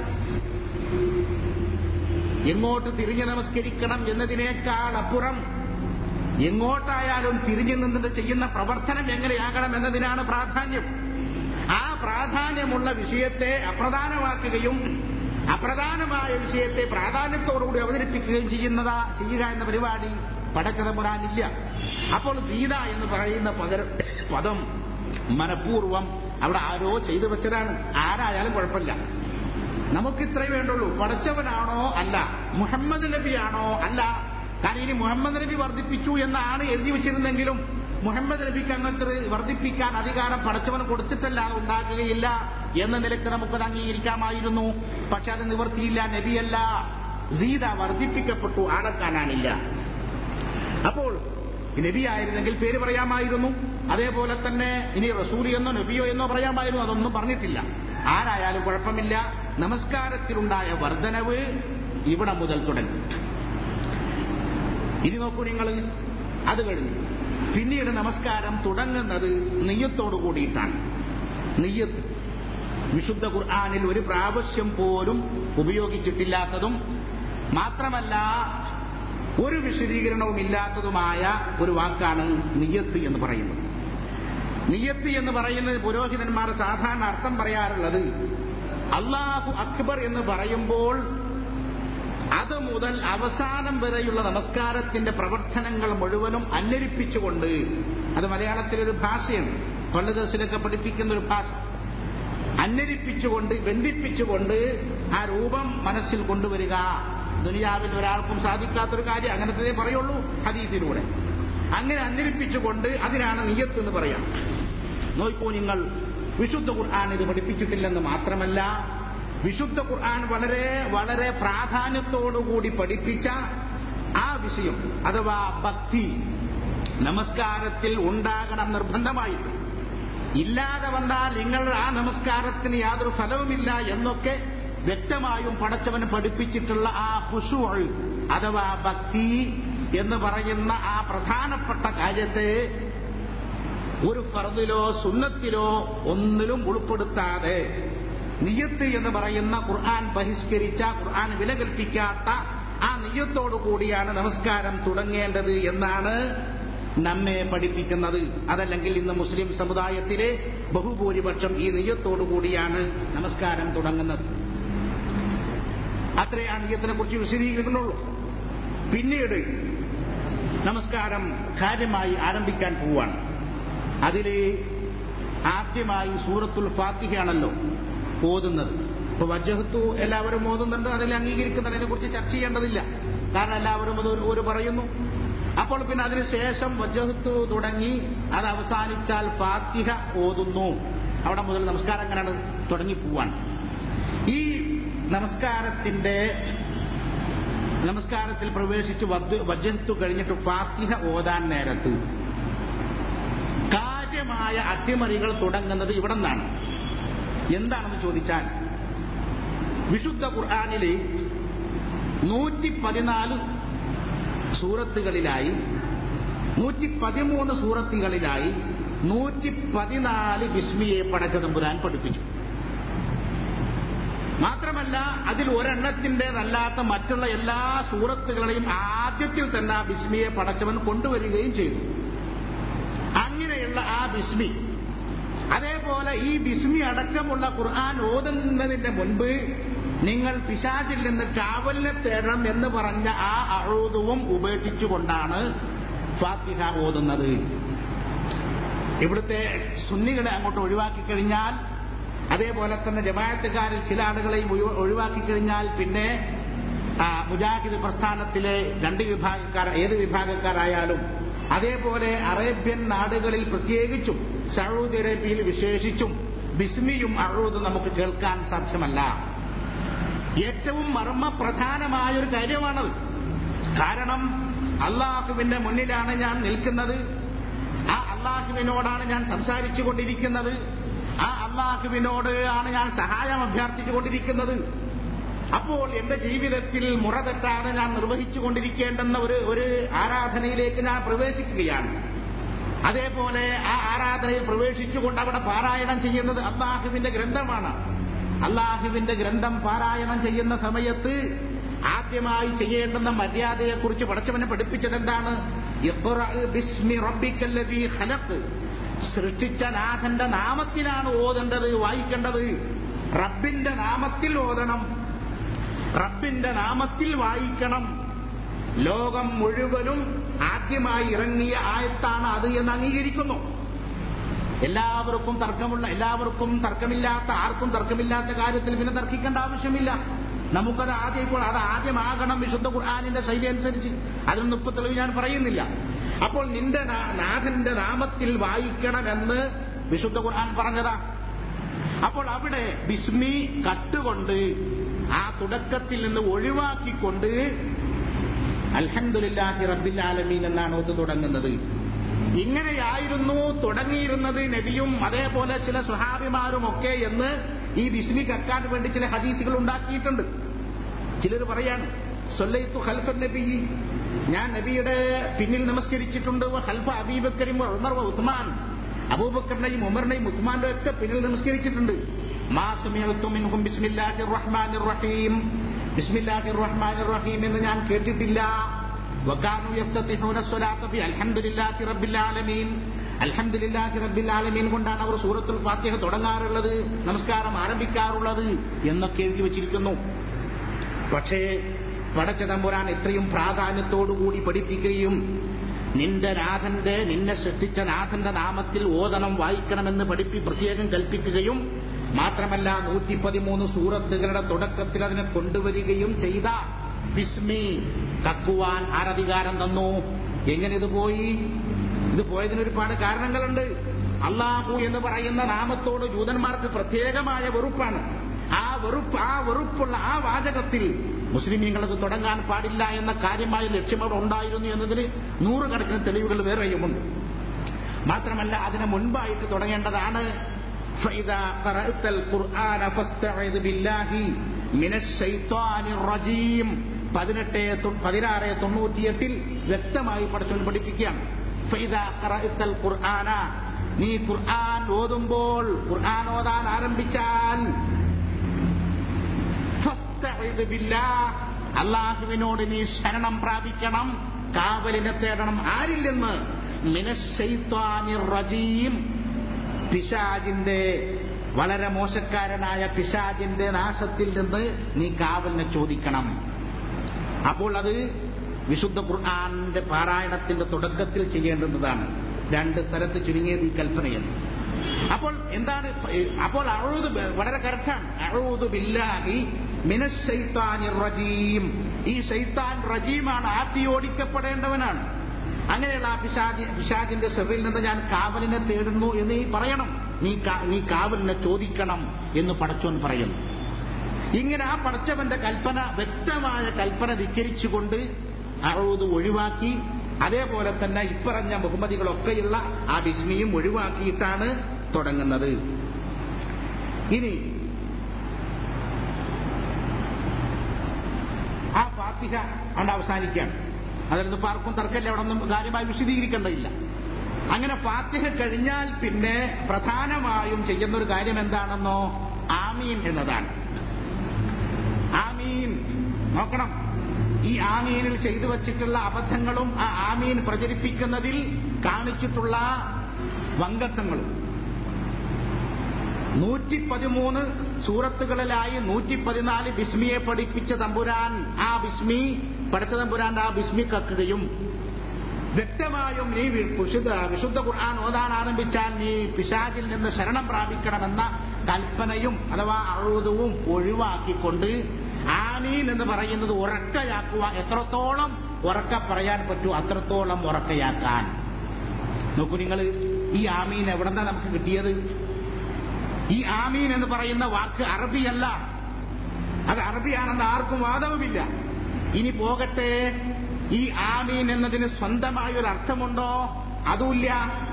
എങ്ങോട്ട് തിരിഞ്ഞ് നമസ്കരിക്കണം എന്നതിനേക്കാൾ അപ്പുറം എങ്ങോട്ടായാലും തിരിഞ്ഞു നിന്നിട്ട് ചെയ്യുന്ന പ്രവർത്തനം എങ്ങനെയാകണം എന്നതിനാണ് പ്രാധാന്യം ആ പ്രാധാന്യമുള്ള വിഷയത്തെ അപ്രധാനമാക്കുകയും അപ്രധാനമായ വിഷയത്തെ പ്രാധാന്യത്തോടുകൂടി അവതരിപ്പിക്കുകയും ചെയ്യുന്നതാ ചെയ്യുക എന്ന പരിപാടി പടക്കതമുറാനില്ല അപ്പോൾ സീത എന്ന് പറയുന്ന പകരം പദം മനഃപൂർവം അവിടെ ആരോ ചെയ്തു വെച്ചതാണ് ആരായാലും കുഴപ്പമില്ല നമുക്ക് ഇത്രേ വേണ്ടുള്ളൂ പടച്ചവനാണോ അല്ല മുഹമ്മദ് നബിയാണോ അല്ല കാരണം ഇനി മുഹമ്മദ് നബി വർദ്ധിപ്പിച്ചു എന്നാണ് എഴുതി വെച്ചിരുന്നെങ്കിലും മുഹമ്മദ് നബിക്ക് അങ്ങനത്തെ വർദ്ധിപ്പിക്കാൻ അധികാരം പടച്ചവന് കൊടുത്തിട്ടല്ലാതെ ഉണ്ടാകുകയില്ല എന്ന നിലക്ക് നമുക്കത് അംഗീകരിക്കാമായിരുന്നു പക്ഷെ അത് നിവർത്തിയില്ല നബിയല്ല സീത വർദ്ധിപ്പിക്കപ്പെട്ടു ആളെ കാണാനില്ല അപ്പോൾ നബിയായിരുന്നെങ്കിൽ പേര് പറയാമായിരുന്നു അതേപോലെ തന്നെ ഇനി റസൂലി എന്നോ നബിയോ എന്നോ പറയാമായിരുന്നു അതൊന്നും പറഞ്ഞിട്ടില്ല ആരായാലും കുഴപ്പമില്ല നമസ്കാരത്തിലുണ്ടായ വർധനവ് ഇവിടെ മുതൽ തുടങ്ങി ഇനി നോക്കൂ നിങ്ങൾ അത് കഴിഞ്ഞു പിന്നീട് നമസ്കാരം തുടങ്ങുന്നത് നെയ്യത്തോടു കൂടിയിട്ടാണ് നെയ്യത്ത് വിശുദ്ധ ഖുർആാനിൽ ഒരു പ്രാവശ്യം പോലും ഉപയോഗിച്ചിട്ടില്ലാത്തതും മാത്രമല്ല ഒരു വിശദീകരണവും ഇല്ലാത്തതുമായ ഒരു വാക്കാണ് നിയ്യത്ത് എന്ന് പറയുന്നത് നിയ്യത്ത് എന്ന് പറയുന്നത് പുരോഹിതന്മാർ സാധാരണ അർത്ഥം പറയാറുള്ളത് അള്ളാഹു അക്ബർ എന്ന് പറയുമ്പോൾ അത് മുതൽ അവസാനം വരെയുള്ള നമസ്കാരത്തിന്റെ പ്രവർത്തനങ്ങൾ മുഴുവനും അന്വരിപ്പിച്ചുകൊണ്ട് അത് മലയാളത്തിലൊരു ഭാഷയാണ് കൊല്ലദസിലൊക്കെ പഠിപ്പിക്കുന്ന ഒരു ഭാഷ അന്വരിപ്പിച്ചുകൊണ്ട് ബന്ധിപ്പിച്ചുകൊണ്ട് ആ രൂപം മനസ്സിൽ കൊണ്ടുവരിക ദുനിയാവിൽ ഒരാൾക്കും സാധിക്കാത്തൊരു കാര്യം അങ്ങനത്തെ പറയുള്ളൂ ഹദീസിലൂടെ അങ്ങനെ അന്വരിപ്പിച്ചുകൊണ്ട് അതിനാണ് നിയ്യത്ത് എന്ന് പറയാം നോക്കൂ നിങ്ങൾ വിശുദ്ധ ഖുർആൻ ഇത് പഠിപ്പിച്ചിട്ടില്ലെന്ന് മാത്രമല്ല വിശുദ്ധ ഖുർആൻ വളരെ വളരെ പ്രാധാന്യത്തോടുകൂടി പഠിപ്പിച്ച ആ വിഷയം അഥവാ ഭക്തി നമസ്കാരത്തിൽ ഉണ്ടാകണം നിർബന്ധമായിട്ട് ഇല്ലാതെ വന്നാൽ നിങ്ങൾ ആ നമസ്കാരത്തിന് യാതൊരു ഫലവുമില്ല എന്നൊക്കെ വ്യക്തമായും പടച്ചവന് പഠിപ്പിച്ചിട്ടുള്ള ആ ഹുഷു അഥവാ ഭക്തി എന്ന് പറയുന്ന ആ പ്രധാനപ്പെട്ട കാര്യത്തെ ഒരു ഫർദിലോ സുന്നത്തിലോ ഒന്നിലും ഉൾപ്പെടുത്താതെ നിയത്ത് എന്ന് പറയുന്ന ഖുർആൻ ബഹിഷ്കരിച്ച ഖുർആൻ വില കൽപ്പിക്കാത്ത ആ നിയത്തോടു കൂടിയാണ് നമസ്കാരം തുടങ്ങേണ്ടത് എന്നാണ് നമ്മെ പഠിപ്പിക്കുന്നത് അതല്ലെങ്കിൽ ഇന്ന് മുസ്ലിം സമുദായത്തിലെ ബഹുഭൂരിപക്ഷം ഈ നെയ്യത്തോടു കൂടിയാണ് നമസ്കാരം തുടങ്ങുന്നത് അത്രേ ആ നെയ്യത്തിനെ കുറിച്ച് വിശദീകരിക്കുന്നുള്ളൂ പിന്നീട് നമസ്കാരം കാര്യമായി ആരംഭിക്കാൻ പോവാണ് അതിൽ ആദ്യമായി സൂറത്തുൽ ഫാത്തിഹയാണല്ലോ ഓതുന്നത് ഇപ്പൊ വജഹത്തു എല്ലാവരും ഓതുന്നുണ്ട് അതിൽ അംഗീകരിക്കുന്നതിനെ കുറിച്ച് ചർച്ച ചെയ്യേണ്ടതില്ല കാരണം എല്ലാവരും അത് ഒരു പറയുന്നു അപ്പോൾ പിന്നെ അതിനുശേഷം വജഹത്തു തുടങ്ങി അത് അവസാനിച്ചാൽ ഫാത്തിഹ ഓതുന്നു അവിടെ മുതൽ നമസ്കാരം എങ്ങനെയാണ് തുടങ്ങി പോവാണ് ഈ നമസ്കാരത്തിന്റെ നമസ്കാരത്തിൽ പ്രവേശിച്ച് വജഹത്തു കഴിഞ്ഞിട്ട് ഫാത്തിഹ ഓതാൻ നേരത്ത് കാര്യമായ അട്ടിമറികൾ തുടങ്ങുന്നത് ഇവിടെ നിന്നാണ് എന്താണെന്ന് ചോദിച്ചാൽ വിശുദ്ധ ഖുർആാനില് നൂറ്റി പതിനാല് സൂറത്തുകളിലായി നൂറ്റി പതിമൂന്ന് സൂറത്തുകളിലായി നൂറ്റി പതിനാല് ബിസ്മിയെ പടച്ചതമ്പുരാൻ പഠിപ്പിച്ചു മാത്രമല്ല അതിൽ ഒരെണ്ണത്തിൻ്റെതല്ലാത്ത മറ്റുള്ള എല്ലാ സൂറത്തുകളെയും ആദ്യത്തിൽ തന്നെ ആ ബിസ്മിയെ പടച്ചവൻ കൊണ്ടുവരികയും ചെയ്തു അങ്ങനെയുള്ള ആ ബിസ്മി അതേപോലെ ഈ ബിസ്മി അടക്കമുള്ള ഖുർആൻ ഓതുന്നതിന്റെ മുൻപ് നിങ്ങൾ പിശാചിൽ നിന്ന് കാവലിനെ തേടണം എന്ന് പറഞ്ഞ ആ അഴുതുവും ഉപേക്ഷിച്ചുകൊണ്ടാണ് ഫാത്തിഹ ഓതുന്നത് ഇവിടുത്തെ സുന്നികളെ അങ്ങോട്ട് ഒഴിവാക്കി കഴിഞ്ഞാൽ അതേപോലെ തന്നെ ജമായത്തുകാരിൽ ചില ആളുകളെയും ഒഴിവാക്കി കഴിഞ്ഞാൽ പിന്നെ മുജാഹിദ് പ്രസ്ഥാനത്തിലെ രണ്ട് വിഭാഗക്കാർ ഏത് വിഭാഗക്കാരായാലും അതേപോലെ അറേബ്യൻ നാടുകളിൽ പ്രത്യേകിച്ചും സൗദി അറേബ്യയിൽ വിശേഷിച്ചും ബിസ്മിയും അഴുതും നമുക്ക് കേൾക്കാൻ സാധ്യമല്ല ഏറ്റവും മർമ്മപ്രധാനമായ ഒരു കാര്യമാണത് കാരണം അള്ളാഹുവിന്റെ മുന്നിലാണ് ഞാൻ നിൽക്കുന്നത് ആ അള്ളാഹുവിനോടാണ് ഞാൻ സംസാരിച്ചു കൊണ്ടിരിക്കുന്നത് ആ അള്ളാഹുവിനോട് ആണ് ഞാൻ സഹായം അഭ്യർത്ഥിച്ചു കൊണ്ടിരിക്കുന്നത് അപ്പോൾ എന്റെ ജീവിതത്തിൽ മുറ തെറ്റാതെ ഞാൻ നിർവഹിച്ചു കൊണ്ടിരിക്കേണ്ടുന്ന ഒരു ഒരു ആരാധനയിലേക്ക് ഞാൻ പ്രവേശിക്കുകയാണ് അതേപോലെ ആ ആരാധനയിൽ പ്രവേശിച്ചുകൊണ്ട് അവിടെ പാരായണം ചെയ്യുന്നത് അള്ളാഹുവിന്റെ ഗ്രന്ഥമാണ് അള്ളാഹുവിന്റെ ഗ്രന്ഥം പാരായണം ചെയ്യുന്ന സമയത്ത് ആദ്യമായി ചെയ്യേണ്ടുന്ന മര്യാദയെക്കുറിച്ച് പടച്ചവനെ പഠിപ്പിച്ചത് എന്താണ് സൃഷ്ടിച്ച നാഥന്റെ നാമത്തിലാണ് ഓതേണ്ടത് വായിക്കേണ്ടത് റബ്ബിന്റെ നാമത്തിൽ ഓതണം റബ്ബിന്റെ നാമത്തിൽ വായിക്കണം ലോകം മുഴുവനും ആദ്യമായി ഇറങ്ങിയ ആയത്താണ് അത് എന്ന് അംഗീകരിക്കുന്നു എല്ലാവർക്കും തർക്കമുള്ള എല്ലാവർക്കും തർക്കമില്ലാത്ത ആർക്കും തർക്കമില്ലാത്ത കാര്യത്തിൽ പിന്നെ തർക്കിക്കേണ്ട ആവശ്യമില്ല നമുക്കത് ആദ്യം ഇപ്പോൾ അത് ആദ്യമാകണം വിശുദ്ധ ഖുർആാനിന്റെ ശൈലി അനുസരിച്ച് അതിനൊന്നും ഇപ്പൊ തെളിവ് ഞാൻ പറയുന്നില്ല അപ്പോൾ നിന്റെ നാഥന്റെ നാമത്തിൽ വായിക്കണമെന്ന് വിശുദ്ധ ഖുർആൻ പറഞ്ഞതാ അപ്പോൾ അവിടെ ബിസ്മി കട്ടുകൊണ്ട് ആ തുടക്കത്തിൽ നിന്ന് ഒഴിവാക്കിക്കൊണ്ട് അൽഹന്ദുലില്ലാഹി റബ്ബിൽ ആലമീൻ എന്നാണ് ഒന്ന് തുടങ്ങുന്നത് ഇങ്ങനെയായിരുന്നു തുടങ്ങിയിരുന്നത് നബിയും അതേപോലെ ചില സുഹാബിമാരും ഒക്കെ എന്ന് ഈ ബിസ്മി കക്കാൻ വേണ്ടി ചില ഹദീസുകൾ ഉണ്ടാക്കിയിട്ടുണ്ട് ചിലർ പറയാണ് സൊല്ലൈത്തു ഖൽഫ നബി ഞാൻ നബിയുടെ പിന്നിൽ നമസ്കരിച്ചിട്ടുണ്ട് ഖൽഫ അബീബക്കരിം ഉമർ ഉസ്മാൻ അബൂബക്കറിനെയും ഉമറിനെയും ഉസ്മാന്റെ ഒക്കെ പിന്നിൽ നമസ്കരിച്ചിട്ടുണ്ട് മാ സമിഅ്തു മിൻഹും ബിസ്മില്ലാഹിർ റഹ്മാനിർ റഹീം ബിസ്മില്ലാഹിർ റഹ്മാനിർ റഹീം എന്ന് ഞാൻ കേട്ടിട്ടില്ല വകാനു യഫ്തതിഹൂന സ്വലാത്ത ബി അൽഹംദുലില്ലാഹി റബ്ബിൽ ആലമീൻ അൽഹംദുലില്ലാഹി റബ്ബിൽ ആലമീൻ കൊണ്ടാണ് അവർ സൂറത്തുൽ ഫാത്തിഹ തുടങ്ങാറുള്ളത് നമസ്കാരം ആരംഭിക്കാറുള്ളത് എന്നൊക്കെ എഴുതി വച്ചിരിക്കുന്നു പക്ഷേ പടച്ചതമ്പുരാൻ എത്രയും പ്രാധാന്യത്തോടുകൂടി പഠിപ്പിക്കുകയും നിന്റെ നാഥന്റെ നിന്നെ സൃഷ്ടിച്ച നാഥന്റെ നാമത്തിൽ ഓതണം വായിക്കണമെന്ന് പഠിപ്പി പ്രത്യേകം കൽപ്പിക്കുകയും മാത്രമല്ല നൂറ്റി പതിമൂന്ന് സൂറത്തുകളുടെ തുടക്കത്തിൽ അതിനെ കൊണ്ടുവരികയും ചെയ്ത ബിസ്മി കക്കുവാൻ ആരധികാരം തന്നു എങ്ങനെ ഇത് പോയി ഇത് പോയതിന് ഒരുപാട് കാരണങ്ങളുണ്ട് അള്ളാഹു എന്ന് പറയുന്ന നാമത്തോട് ജൂതന്മാർക്ക് പ്രത്യേകമായ വെറുപ്പാണ് ആ വെറുപ്പ് ആ വെറുപ്പുള്ള ആ വാചകത്തിൽ മുസ്ലിമീങ്ങളത് തുടങ്ങാൻ പാടില്ല എന്ന കാര്യമായ ലക്ഷ്യം അവിടെ ഉണ്ടായിരുന്നു എന്നതിന് നൂറുകണക്കിന് തെളിവുകൾ വേറെയുമുണ്ട് മാത്രമല്ല അതിന് മുൻപായിട്ട് തുടങ്ങേണ്ടതാണ് فإذا قرأت القرآن فاستعذ بالله من الشيطان الرجيم പതിനെട്ട് പതിനാറ് തൊണ്ണൂറ്റിയെട്ടിൽ വ്യക്തമായി പഠിച്ചു പഠിപ്പിക്കുകയാണ് ഫൈദ ഖറഅത്തൽ ഖുർആന നീ ഖുർആൻ ഓതുമ്പോൾ ഖുർആൻ ഓതാൻ ആരംഭിച്ചാൽ ഫസ്തഇദ് ബില്ലാഹ് അള്ളാഹുവിനോട് നീ ശരണം പ്രാപിക്കണം കാവലിനെ തേടണം ആരിൽ നിന്ന് മിനശൈത്വാനിർ റജീം പിശാജിന്റെ വളരെ മോശക്കാരനായ പിശാജിന്റെ നാശത്തിൽ നിന്ന് നീ കാവലിനെ ചോദിക്കണം അപ്പോൾ അത് വിശുദ്ധ ഖുർആാനിന്റെ പാരായണത്തിന്റെ തുടക്കത്തിൽ ചെയ്യേണ്ടുന്നതാണ് രണ്ട് സ്ഥലത്ത് ചുരുങ്ങിയത് ഈ കൽപ്പനയാണ് അപ്പോൾ എന്താണ് അപ്പോൾ അഴുത് വളരെ കറക്റ്റാണ് അഴുതു ബില്ലാഹി മിനശൈത്താനിർ റജീം ഈ ഷൈത്താൻ റജീമാണ് ആട്ടി ഓടിക്കപ്പെടേണ്ടവനാണ് അങ്ങനെയുള്ള ആ പിശാജി പിശാജിന്റെ സെറിൽ നിന്ന് ഞാൻ കാവലിനെ തേടുന്നു എന്ന് നീ പറയണം നീ നീ കാവലിനെ ചോദിക്കണം എന്ന് പടച്ചോൻ പറയുന്നു ഇങ്ങനെ ആ പടച്ചവന്റെ കൽപ്പന വ്യക്തമായ കൽപ്പന ധിക്കരിച്ചുകൊണ്ട് അഴുത് ഒഴിവാക്കി അതേപോലെ തന്നെ ഇപ്പറഞ്ഞ ബഹുമതികളൊക്കെയുള്ള ആ ബിസ്മിയും ഒഴിവാക്കിയിട്ടാണ് തുടങ്ങുന്നത് ഇനി ആ ഫാത്തിഹ കൊണ്ട് അവസാനിക്കുകയാണ് അതിലൊന്നും പാർക്കും തർക്കമില്ല അവിടെ ഒന്നും കാര്യമായി വിശദീകരിക്കേണ്ടതില്ല അങ്ങനെ ഫാത്തിഹ കഴിഞ്ഞാൽ പിന്നെ പ്രധാനമായും ചെയ്യുന്ന ഒരു കാര്യം എന്താണെന്നോ ആമീൻ എന്നതാണ് ആമീൻ നോക്കണം ഈ ആമീനിൽ ചെയ്തു വച്ചിട്ടുള്ള അബദ്ധങ്ങളും ആ ആമീൻ പ്രചരിപ്പിക്കുന്നതിൽ കാണിച്ചിട്ടുള്ള വങ്കത്വങ്ങളും നൂറ്റി പതിമൂന്ന് സൂറത്തുകളിലായി നൂറ്റി പതിനാല് ബിസ്മിയെ പഠിപ്പിച്ച തമ്പുരാൻ ആ ബിസ്മി പഠിച്ച തമ്പുരാൻ ആ ബിസ്മി കക്കുകയും വ്യക്തമായും നീ വിശുദ്ധ വിശുദ്ധ ഖുർആൻ ഓതാൻ ആരംഭിച്ചാൽ നീ പിശാചിൽ നിന്ന് ശരണം പ്രാപിക്കണമെന്ന കൽപ്പനയും അഥവാ അഴുതവും ഒഴിവാക്കിക്കൊണ്ട് ആമീൻ എന്ന് പറയുന്നത് ഉറക്കയാക്കുക എത്രത്തോളം ഉറക്ക പറയാൻ പറ്റൂ അത്രത്തോളം ഉറക്കയാക്കാൻ നോക്കൂ നിങ്ങൾ ഈ ആമീൻ എവിടെന്നാ നമുക്ക് കിട്ടിയത് ഈ ആമീൻ എന്ന് പറയുന്ന വാക്ക് അറബിയല്ല അത് അറബിയാണെന്ന് ആർക്കും വാദവുമില്ല ഇനി പോകട്ടെ ഈ ആമീൻ എന്നതിന് സ്വന്തമായ ഒരു അർത്ഥമുണ്ടോ അതുമില്ല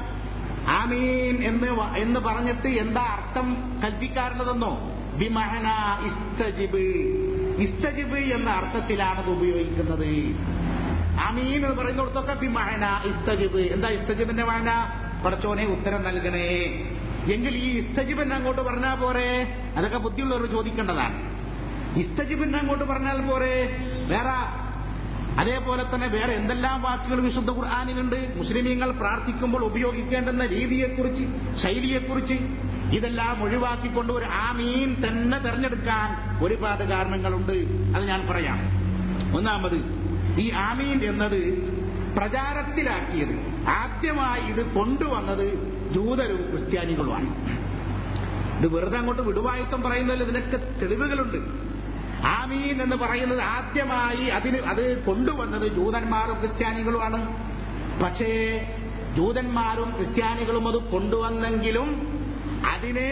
ആമീൻ എന്ന് എന്ന് പറഞ്ഞിട്ട് എന്താ അർത്ഥം കൽപ്പിക്കാറുള്ളതെന്നോ ബിമഹന ഇസ്തജിബ് ഇസ്തജിബ് എന്ന അർത്ഥത്തിലാണ് അത് ഉപയോഗിക്കുന്നത് ആമീൻ എന്ന് പറയുന്നിടത്തൊക്കെ ബിമഹന ഇസ്തജിബ് എന്താ ഇസ്തജിബിന്റെ മഹന പടച്ചോനെ ഉത്തരം നൽകണേ എങ്കിൽ ഈ ഇസ്തജിബിന് അങ്ങോട്ട് പറഞ്ഞാൽ പോരെ അതൊക്കെ ബുദ്ധിയുള്ളവർ ചോദിക്കേണ്ടതാണ് ഇസ്തജിബിന് അങ്ങോട്ട് പറഞ്ഞാൽ പോരെ വേറെ അതേപോലെ തന്നെ വേറെ എന്തെല്ലാം വാക്കുകൾ വിശുദ്ധ ഖുർആാനിലുണ്ട് മുസ്ലിമീങ്ങൾ പ്രാർത്ഥിക്കുമ്പോൾ ഉപയോഗിക്കേണ്ടുന്ന രീതിയെക്കുറിച്ച് ശൈലിയെക്കുറിച്ച് ഇതെല്ലാം ഒഴിവാക്കിക്കൊണ്ട് ഒരു ആമീൻ തന്നെ തെരഞ്ഞെടുക്കാൻ ഒരുപാട് കാരണങ്ങളുണ്ട് അത് ഞാൻ പറയാം ഒന്നാമത് ഈ ആമീൻ എന്നത് പ്രചാരത്തിലാക്കിയത് ആദ്യമായി ഇത് കൊണ്ടുവന്നത് ജൂതരും ക്രിസ്ത്യാനികളുമാണ് ഇത് വെറുതെ അങ്ങോട്ട് വിടുവായുത്തം പറയുന്നതിൽ ഇതിനൊക്കെ തെളിവുകളുണ്ട് ആമീൻ എന്ന് പറയുന്നത് ആദ്യമായി അതിന് അത് കൊണ്ടുവന്നത് ജൂതന്മാരും ക്രിസ്ത്യാനികളുമാണ് പക്ഷേ ജൂതന്മാരും ക്രിസ്ത്യാനികളും അത് കൊണ്ടുവന്നെങ്കിലും അതിന്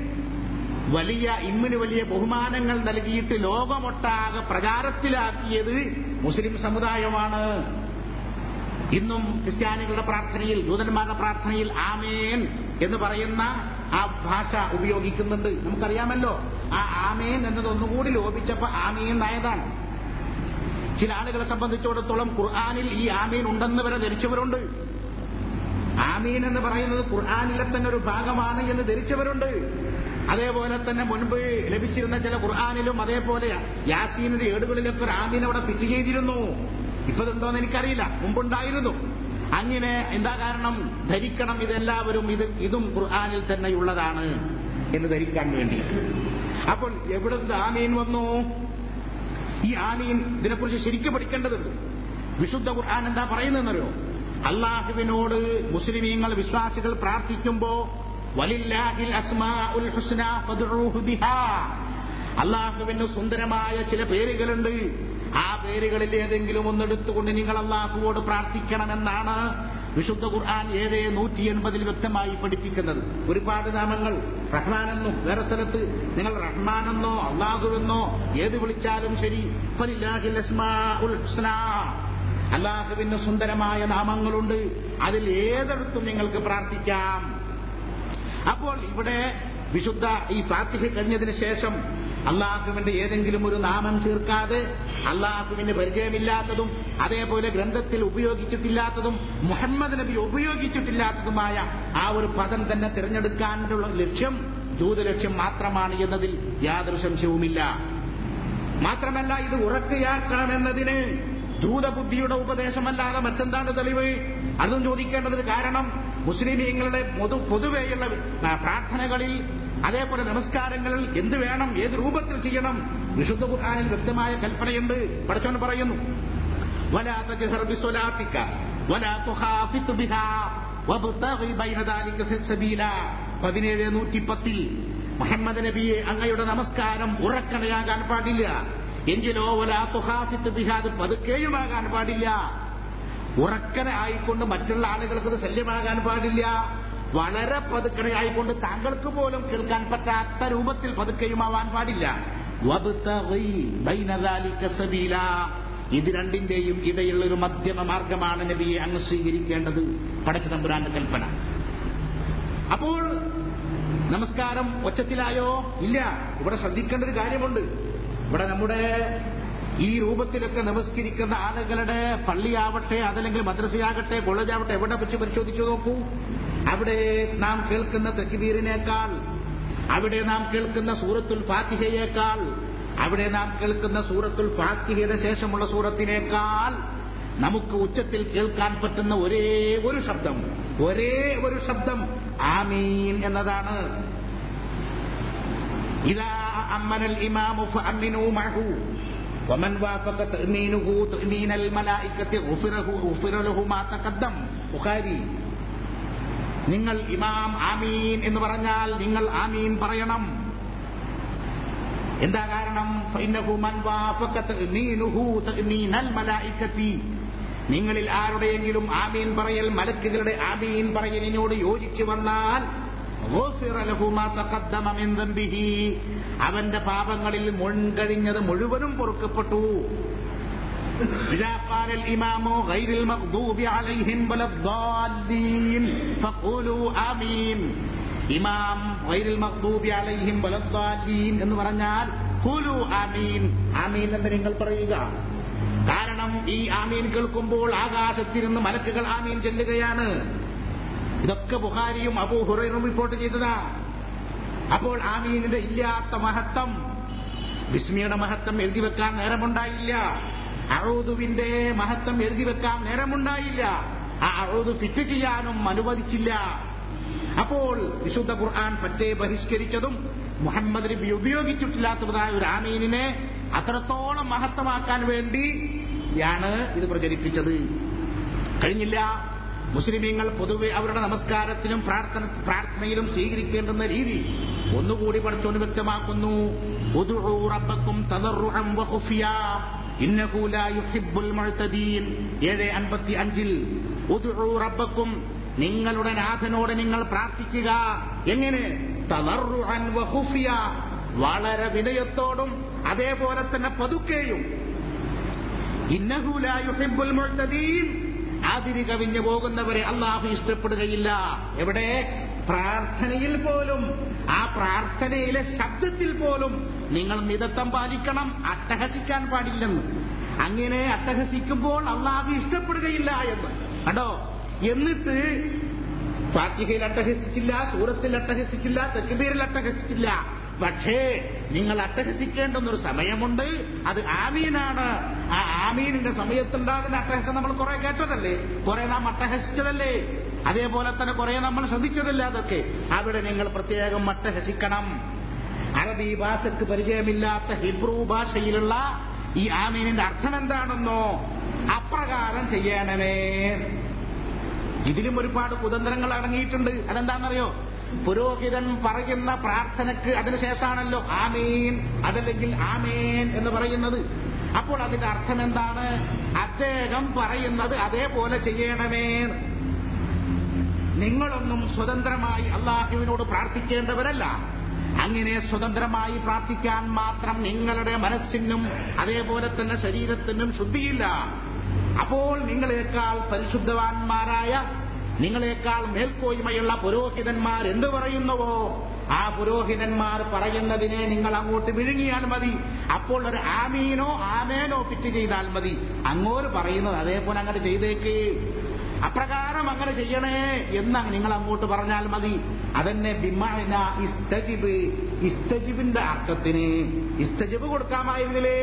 വലിയ ഇമ്മിന് വലിയ ബഹുമാനങ്ങൾ നൽകിയിട്ട് ലോകമൊട്ടാകെ പ്രചാരത്തിലാക്കിയത് മുസ്ലിം സമുദായമാണ് ഇന്നും ക്രിസ്ത്യാനികളുടെ പ്രാർത്ഥനയിൽ ജൂതന്മാരുടെ പ്രാർത്ഥനയിൽ ആമേൻ എന്ന് പറയുന്ന ആ ഭാഷ ഉപയോഗിക്കുന്നുണ്ട് നമുക്കറിയാമല്ലോ ആ ആമേൻ എന്നത് ഒന്നുകൂടി ലോപിച്ചപ്പോ ആമീൻ ആയതാണ് ചില ആളുകളെ സംബന്ധിച്ചിടത്തോളം ഖുർആാനിൽ ഈ ആമീൻ ഉണ്ടെന്ന് വരെ ധരിച്ചവരുണ്ട് ആമീൻ എന്ന് പറയുന്നത് ഖുർആാനിലെ തന്നെ ഒരു ഭാഗമാണ് എന്ന് ധരിച്ചവരുണ്ട് അതേപോലെ തന്നെ മുൻപ് ലഭിച്ചിരുന്ന ചില ഖുർആാനിലും അതേപോലെ യാസീനിന്റെ ഏടുകളിലൊക്കെ ഒരു ആമീൻ അവിടെ ഫിറ്റ് ചെയ്തിരുന്നു ഇപ്പതുണ്ടോന്ന് എനിക്കറിയില്ല മുമ്പുണ്ടായിരുന്നു അങ്ങനെ എന്താ കാരണം ധരിക്കണം ഇതെല്ലാവരും ഇത് ഇതും ഖുർആാനിൽ തന്നെയുള്ളതാണ് എന്ന് ധരിക്കാൻ വേണ്ടി അപ്പോൾ എവിടുന്ന് ആമീൻ വന്നു ഈ ആമീൻ ഇതിനെക്കുറിച്ച് ശരിക്കും പഠിക്കേണ്ടതുണ്ട് വിശുദ്ധ ഖുർആൻ എന്താ പറയുന്നതെന്നറിയോ അള്ളാഹുവിനോട് മുസ്ലിമീങ്ങൾ വിശ്വാസികൾ പ്രാർത്ഥിക്കുമ്പോ വലില്ലാഹിൽ അസ്മാഉൽ ഹുസ്ന ഫദ്ഉഹു ബിഹാ അള്ളാഹുവിന് സുന്ദരമായ ചില പേരുകളുണ്ട് ആ പേരുകളിൽ ഏതെങ്കിലും ഒന്നെടുത്തുകൊണ്ട് നിങ്ങൾ അള്ളാഹുവോട് പ്രാർത്ഥിക്കണമെന്നാണ് വിശുദ്ധ ഖുർആൻ ഏഴ് നൂറ്റി എൺപതിൽ വ്യക്തമായി പഠിപ്പിക്കുന്നത് ഒരുപാട് നാമങ്ങൾ റഹ്മാനെന്നും വേറെ സ്ഥലത്ത് നിങ്ങൾ റഹ്മാനെന്നോ അള്ളാഹുവെന്നോ ഏത് വിളിച്ചാലും ശരി ഫലില്ലാഹിൽ അസ്മാഉൽ ഹുസ്ന അള്ളാഹുവിന് സുന്ദരമായ നാമങ്ങളുണ്ട് അതിൽ ഏതെടുത്തും നിങ്ങൾക്ക് പ്രാർത്ഥിക്കാം അപ്പോൾ ഇവിടെ വിശുദ്ധ ഈ ഫാത്തിഹ കഴിഞ്ഞതിന് ശേഷം അള്ളാഹുവിന്റെ ഏതെങ്കിലും ഒരു നാമം ചേർക്കാതെ അള്ളാഹുവിന് പരിചയമില്ലാത്തതും അതേപോലെ ഗ്രന്ഥത്തിൽ ഉപയോഗിച്ചിട്ടില്ലാത്തതും മുഹമ്മദ് നബി ഉപയോഗിച്ചിട്ടില്ലാത്തതുമായ ആ ഒരു പദം തന്നെ തിരഞ്ഞെടുക്കാനുള്ള ലക്ഷ്യം ജൂതലക്ഷ്യം മാത്രമാണ് എന്നതിൽ യാതൊരു സംശയവുമില്ല മാത്രമല്ല ഇത് ഉറക്കുകയാക്കണമെന്നതിന് ജൂതബുദ്ധിയുടെ ഉപദേശമല്ലാതെ മറ്റെന്താണ് തെളിവ് അതും ചോദിക്കേണ്ടതിന് കാരണം മുസ്ലിമീങ്ങളുടെ പൊതു പൊതുവെയുള്ള പ്രാർത്ഥനകളിൽ അതേപോലെ നമസ്കാരങ്ങളിൽ എന്ത് വേണം ഏത് രൂപത്തിൽ ചെയ്യണം വിശുദ്ധ ഖുർആാനിൽ വ്യക്തമായ കൽപ്പനയുണ്ട് പഠിച്ചവൻ പറയുന്നു ولا تجهر بصلاتك ولا تخافت بها وابتغ بين ذلك سبيلا പതിനേഴ് നൂറ്റി പത്തിൽ മുഹമ്മദ് നബിയെ അങ്ങയുടെ നമസ്കാരം ഉറക്കണയാകാൻ പാടില്ല എങ്കിലോ വലാ തുഹാഫിത്ത് ബിഹാദ് പതുക്കെയുമാകാൻ പാടില്ല ഉറക്കനെ ആയിക്കൊണ്ട് മറ്റുള്ള ആളുകൾക്ക് അത് ശല്യമാകാൻ പാടില്ല വളരെ പതുക്കനെ ആയിക്കൊണ്ട് താങ്കൾക്ക് പോലും കേൾക്കാൻ പറ്റാത്ത രൂപത്തിൽ പതുക്കെയുമാവാൻ പാടില്ല വബ്തഗി ബൈന ദാലിക സബീല ഇത് രണ്ടിന്റെയും ഇടയിലുള്ള ഒരു മധ്യമ മാർഗമാണ് നബിയെ അങ്ങ് സ്വീകരിക്കേണ്ടത് പടച്ച തമ്പുരാന്റെ കൽപ്പന അപ്പോൾ നമസ്കാരം ഒച്ചത്തിലായോ ഇല്ല ഇവിടെ ശ്രദ്ധിക്കേണ്ട ഒരു കാര്യമുണ്ട് ഇവിടെ നമ്മുടെ ഈ രൂപത്തിലൊക്കെ നമസ്കരിക്കുന്ന ആളുകളുടെ പള്ളിയാവട്ടെ അതല്ലെങ്കിൽ മദ്രസയാകട്ടെ കോളേജാവട്ടെ എവിടെ വെച്ച് പരിശോധിച്ചു നോക്കൂ അവിടെ നാം കേൾക്കുന്ന തെക്കിബീറിനേക്കാൾ അവിടെ നാം കേൾക്കുന്ന സൂറത്തുൽ ഫാത്തിഹയേക്കാൾ അവിടെ നാം കേൾക്കുന്ന സൂറത്തുൽ ഫാത്തിഹയുടെ ശേഷമുള്ള സൂറത്തിനേക്കാൾ നമുക്ക് ഉച്ചത്തിൽ കേൾക്കാൻ പറ്റുന്ന ഒരേ ഒരു ശബ്ദം ഒരേ ഒരു ശബ്ദം ആമീൻ എന്നതാണ് ഇതാ അമ്മനൽ ഇമാമു ഫഅമ്മിനു മഅഹു ومن وافق تأمينه تأمين الملائكة غفره غفر له ما تقدم ബുഖാരി നിങ്ങൾ ഇമാം ആമീൻ എന്ന് പറഞ്ഞാൽ നിങ്ങൾ ആമീൻ പറയണം എന്താ കാരണം فإنه من وافق تأمينه تأمين الملائكة നിങ്ങളിൽ ആരുടെയെങ്കിലും ആമീൻ പറയൽ മലക്കുകളുടെ ആമീൻ പറയലിനോട് യോജിച്ചു വന്നാൽ غفر له ما تقدم من ذنبه അവന്റെ പാപങ്ങളിൽ മുൻകഴിഞ്ഞത് മുഴുവനും പൊറുക്കപ്പെട്ടു إذا قال الإمام غير المغضوب عليهم ولا الضالين فقولوا آمين ഇമാം ഗൈറിൽ മഖ്ദൂബി അലൈഹിം വലദ്ദാലീൻ എന്ന് പറഞ്ഞാൽ ഖുലു ആമീൻ ആമീൻ എന്ന് നിങ്ങൾ പറയുക കാരണം ഈ ആമീൻ കേൾക്കുമ്പോൾ ആകാശത്തിരുന്ന് മലക്കുകൾ ആമീൻ ചെല്ലുകയാണ് ഇതൊക്കെ ബുഹാരിയും അബൂ ഹുറൈറും റിപ്പോർട്ട് ചെയ്തതാ അപ്പോൾ ആമീനിന്റെ ഇല്ലാത്ത മഹത്വം ബിസ്മിയുടെ മഹത്വം എഴുതി വെക്കാൻ നേരമുണ്ടായില്ല അഴൂതുവിന്റെ മഹത്വം എഴുതി വെക്കാൻ നേരമുണ്ടായില്ല ആ അഴൂത് ഫിറ്റ് ചെയ്യാനും അനുവദിച്ചില്ല അപ്പോൾ വിശുദ്ധ ഖുർആൻ പറ്റേ ബഹിഷ്കരിച്ചതും മുഹമ്മദ് നബി ഉപയോഗിച്ചിട്ടില്ലാത്തതായ ഒരു ആമീനിനെ അത്രത്തോളം മഹത്വമാക്കാൻ വേണ്ടിയാണ് ഇത് പ്രചരിപ്പിച്ചത് കഴിഞ്ഞില്ല മുസ്ലിമീങ്ങൾ പൊതുവെ അവരുടെ നമസ്കാരത്തിലും പ്രാർത്ഥന പ്രാർത്ഥനയിലും സ്വീകരിക്കേണ്ടുന്ന രീതി ഒന്നുകൂടി പഠിച്ചുകൊണ്ട് വ്യക്തമാക്കുന്നു ഉദ്ഉ റബ്ബക്കും തദർറുഅൻ വഖുഫിയ ഇന്നഹു ലാ യുഹിബ്ബുൽ മുഅ്തദീൻ 755 ൽ ഉദ്ഉ റബ്ബക്കും നിങ്ങളുടെ നാഥനോട് നിങ്ങൾ പ്രാർത്ഥിക്കുക എങ്ങനെ തളർറുഅൻ വഖുഫിയ വളരെ വിനയത്തോടും അതേപോലെ തന്നെ പതുക്കെയും ഇന്നഹു ലാ യുഹിബ്ബുൽ മുഅ്തദീൻ അതിരി കവിഞ്ഞു പോകുന്നവരെ അള്ളാഹു ഇഷ്ടപ്പെടുകയില്ല എവിടെ പ്രാർത്ഥനയിൽ പോലും ആ പ്രാർത്ഥനയിലെ ശബ്ദത്തിൽ പോലും നിങ്ങൾ മിതത്വം പാലിക്കണം അട്ടഹസിക്കാൻ പാടില്ലെന്ന് അങ്ങനെ അട്ടഹസിക്കുമ്പോൾ അള്ളാഹു ഇഷ്ടപ്പെടുകയില്ല എന്ന് കണ്ടോ എന്നിട്ട് ഫാത്തിഹയിൽ അട്ടഹസിച്ചില്ല സൂറത്തിൽ അട്ടഹസിച്ചില്ല തെക്കുബീരിൽ അട്ടഹസിച്ചില്ല പക്ഷേ നിങ്ങൾ അട്ടഹസിക്കേണ്ടുന്നൊരു സമയമുണ്ട് അത് ആമീനാണ് ആ ആമീനിന്റെ സമയത്തുണ്ടാകുന്ന അട്ടഹസം നമ്മൾ കുറെ കേട്ടതല്ലേ കുറെ നാം അട്ടഹസിച്ചതല്ലേ അതേപോലെ തന്നെ കുറെ നമ്മൾ ശ്രദ്ധിച്ചതല്ലേ അതൊക്കെ അവിടെ നിങ്ങൾ പ്രത്യേകം അട്ടഹസിക്കണം അറബി ഭാഷയ്ക്ക് പരിചയമില്ലാത്ത ഹിബ്രു ഭാഷയിലുള്ള ഈ ആമീനിന്റെ അർത്ഥം എന്താണെന്നോ അപ്രകാരം ചെയ്യണമേ ഇതിലും ഒരുപാട് കുതന്ത്രങ്ങൾ അടങ്ങിയിട്ടുണ്ട് അതെന്താണെന്നറിയോ പുരോഹിതൻ പറയുന്ന പ്രാർത്ഥനക്ക് അതിനുശേഷമാണല്ലോ ആമീൻ അതല്ലെങ്കിൽ ആമേൻ എന്ന് പറയുന്നത് അപ്പോൾ അതിന്റെ അർത്ഥം എന്താണ് അദ്ദേഹം പറയുന്നത് അതേപോലെ ചെയ്യണമേ നിങ്ങളൊന്നും സ്വതന്ത്രമായി അള്ളാഹുവിനോട് പ്രാർത്ഥിക്കേണ്ടവരല്ല അങ്ങനെ സ്വതന്ത്രമായി പ്രാർത്ഥിക്കാൻ മാത്രം നിങ്ങളുടെ മനസ്സിനും അതേപോലെ തന്നെ ശരീരത്തിനും ശുദ്ധിയില്ല അപ്പോൾ നിങ്ങളെക്കാൾ പരിശുദ്ധവാന്മാരായ നിങ്ങളെക്കാൾ മേൽക്കോയ്മയുള്ള പുരോഹിതന്മാർ എന്തു പറയുന്നുവോ ആ പുരോഹിതന്മാർ പറയുന്നതിനെ നിങ്ങൾ അങ്ങോട്ട് വിഴുങ്ങിയാൽ മതി അപ്പോൾ ഒരു ആമീനോ ആമേനോ ഫിറ്റ് ചെയ്താൽ മതി അങ്ങോട്ട് പറയുന്നത് അതേപോലെ അങ്ങോട്ട് ചെയ്തേക്ക് അപ്രകാരം അങ്ങനെ ചെയ്യണേ എന്ന് നിങ്ങൾ അങ്ങോട്ട് പറഞ്ഞാൽ മതി അതന്നെ ബിമാന ഇസ്തജിബ് ഇസ്തജിബിന്റെ അർത്ഥത്തിന് ഇസ്തജിബ് കൊടുക്കാമായിരുന്നില്ലേ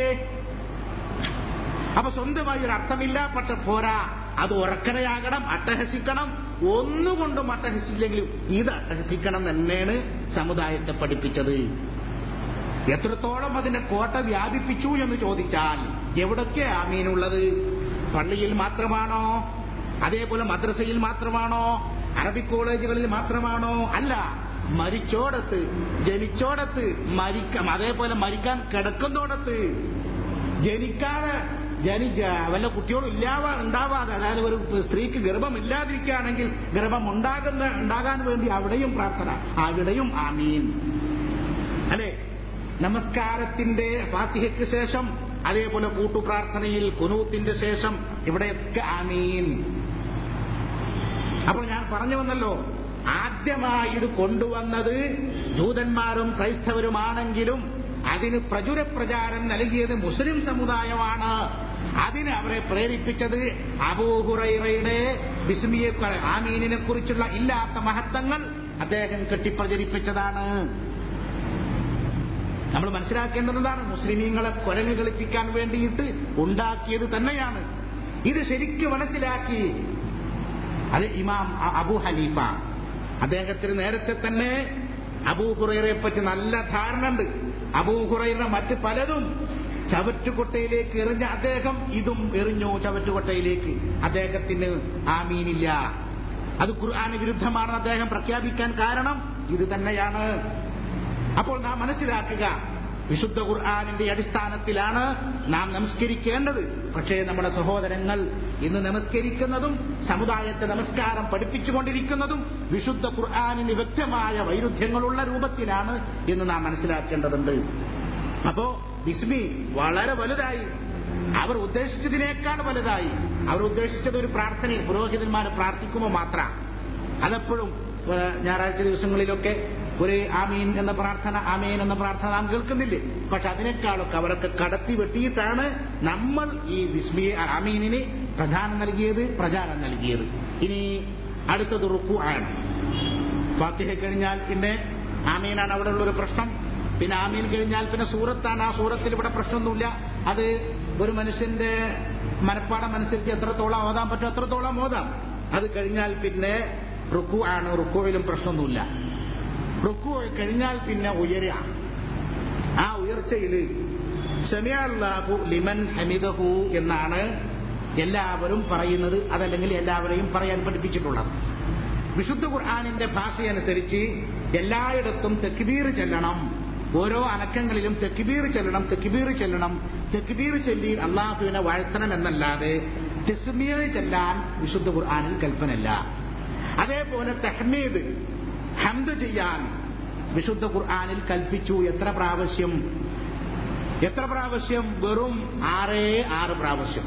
അപ്പൊ സ്വന്തമായി ഒരു അർത്ഥമില്ല പക്ഷെ പോരാ അത് ഉറക്കരയാകണം അട്ടഹസിക്കണം ഒന്നുകൊണ്ടും അട്ടഹസിച്ചില്ലെങ്കിലും ഇത് അട്ടഹസിക്കണം തന്നെയാണ് സമുദായത്തെ പഠിപ്പിച്ചത് എത്രത്തോളം അതിന്റെ കോട്ട വ്യാപിപ്പിച്ചു എന്ന് ചോദിച്ചാൽ എവിടൊക്കെ ആമീനുള്ളത് പള്ളിയിൽ മാത്രമാണോ അതേപോലെ മദ്രസയിൽ മാത്രമാണോ അറബിക് കോളേജുകളിൽ മാത്രമാണോ അല്ല മരിച്ചോടത്ത് ജനിച്ചോടത്ത് മരിക്കാം അതേപോലെ മരിക്കാൻ കിടക്കുന്നോടത്ത് ജനിക്കാതെ ജനി വല്ല കുട്ടികളും ഇല്ലാവാ ഉണ്ടാവാതെ അതായത് ഒരു സ്ത്രീക്ക് ഗർഭമില്ലാതിരിക്കുകയാണെങ്കിൽ ഗർഭം ഉണ്ടാകുന്ന ഉണ്ടാകാൻ വേണ്ടി അവിടെയും പ്രാർത്ഥന അവിടെയും ആമീൻ അല്ലെ നമസ്കാരത്തിന്റെ ഫാത്തിഹയ്ക്ക് ശേഷം അതേപോലെ കൂട്ടുപ്രാർത്ഥനയിൽ കുനൂത്തിന്റെ ശേഷം ഇവിടെയൊക്കെ ആമീൻ അപ്പോൾ ഞാൻ പറഞ്ഞു വന്നല്ലോ ആദ്യമായി ഇത് കൊണ്ടുവന്നത് ജൂതന്മാരും ക്രൈസ്തവരുമാണെങ്കിലും അതിന് പ്രചുര പ്രചാരം നൽകിയത് മുസ്ലിം സമുദായമാണ് അതിന് അവരെ പ്രേരിപ്പിച്ചത് അബൂഹുറൈറയുടെ ബിസ്മിയെ ആമീനിനെ കുറിച്ചുള്ള ഇല്ലാത്ത മഹത്വങ്ങൾ അദ്ദേഹം കെട്ടിപ്രചരിപ്പിച്ചതാണ് നമ്മൾ മനസ്സിലാക്കേണ്ടതാണ് മുസ്ലിമീങ്ങളെ കുരങ്ങ് കളിപ്പിക്കാൻ വേണ്ടിയിട്ട് ഉണ്ടാക്കിയത് തന്നെയാണ് ഇത് ശരിക്കും മനസ്സിലാക്കി അത് ഇമാം അബു ഹനീഫ അദ്ദേഹത്തിന് നേരത്തെ തന്നെ അബൂഹുറൈറെ പറ്റി നല്ല ധാരണ ഉണ്ട് അബൂഹുറൈറ മറ്റ് പലതും ചവറ്റുകൊട്ടയിലേക്ക് എറിഞ്ഞ അദ്ദേഹം ഇതും എറിഞ്ഞു ചവറ്റുകൊട്ടയിലേക്ക് അദ്ദേഹത്തിന് ആമീനില്ല അത് ഖുർആാന് വിരുദ്ധമാണെന്ന് അദ്ദേഹം പ്രഖ്യാപിക്കാൻ കാരണം ഇത് തന്നെയാണ് അപ്പോൾ നാം മനസ്സിലാക്കുക വിശുദ്ധ ഖുർആാനിന്റെ അടിസ്ഥാനത്തിലാണ് നാം നമസ്കരിക്കേണ്ടത് പക്ഷേ നമ്മുടെ സഹോദരങ്ങൾ ഇന്ന് നമസ്കരിക്കുന്നതും സമുദായത്തെ നമസ്കാരം പഠിപ്പിച്ചുകൊണ്ടിരിക്കുന്നതും വിശുദ്ധ ഖുർആാനിന് വ്യക്തമായ വൈരുദ്ധ്യങ്ങളുള്ള രൂപത്തിലാണ് എന്ന് നാം മനസ്സിലാക്കേണ്ടതുണ്ട് അപ്പോ ബിസ്മി വളരെ വലുതായി അവർ ഉദ്ദേശിച്ചതിനേക്കാൾ വലുതായി അവർ ഉദ്ദേശിച്ചത് ഒരു പ്രാർത്ഥനയിൽ പുരോഹിതന്മാർ പ്രാർത്ഥിക്കുമ്പോൾ മാത്രം അതെപ്പോഴും ഞായറാഴ്ച ദിവസങ്ങളിലൊക്കെ ഒരു ആമീൻ എന്ന പ്രാർത്ഥന ആമീൻ എന്ന പ്രാർത്ഥന നാം കേൾക്കുന്നില്ലേ പക്ഷെ അതിനേക്കാളൊക്കെ അവരൊക്കെ കടത്തി വെട്ടിയിട്ടാണ് നമ്മൾ ഈ വിസ്മി ആമീനിന് പ്രധാനം നൽകിയത് പ്രചാരം നൽകിയത് ഇനി അടുത്തത് റുക്കു ആണ് ഫാത്തിഹ കഴിഞ്ഞാൽ പിന്നെ ആമീനാണ് അവിടെ ഉള്ളൊരു പ്രശ്നം പിന്നെ ആമീൻ കഴിഞ്ഞാൽ പിന്നെ സൂറത്താണ് ആ സൂറത്തിൽ ഇവിടെ പ്രശ്നമൊന്നുമില്ല അത് ഒരു മനുഷ്യന്റെ മനപ്പാടം അനുസരിച്ച് എത്രത്തോളം ഓതാൻ പറ്റും എത്രത്തോളം ഓതാം അത് കഴിഞ്ഞാൽ പിന്നെ റുക്കു ആണ് റുക്കുവിലും പ്രശ്നമൊന്നുമില്ല റുക്കു കഴിഞ്ഞാൽ പിന്നെ ഉയരുക ആ ഉയർച്ചയിൽ ഷമിയാഹു ലിമൻ ഹമിദഹു എന്നാണ് എല്ലാവരും പറയുന്നത് അതല്ലെങ്കിൽ എല്ലാവരെയും പറയാൻ പഠിപ്പിച്ചിട്ടുള്ളത് വിശുദ്ധ ഖുർആാനിന്റെ ഭാഷയനുസരിച്ച് എല്ലായിടത്തും തെക്കിബീർ ചെല്ലണം ഓരോ അനക്കങ്ങളിലും തെക്കിബീർ ചെല്ലണം തെക്കിബീർ ചെല്ലണം തെക്കിബീർ ചൊല്ലി അള്ളാഹുവിനെ വാഴ്ത്തണം എന്നല്ലാതെ തെസ്മീർ ചെല്ലാൻ വിശുദ്ധ ഖുർആാനിൽ കൽപ്പനല്ല അതേപോലെ തെഹ്മീദ് ഹംദ് ചെയ്യാൻ വിശുദ്ധ ഖുർആാനിൽ കൽപ്പിച്ചു എത്ര പ്രാവശ്യം എത്ര പ്രാവശ്യം വെറും ആറേ ആറ് പ്രാവശ്യം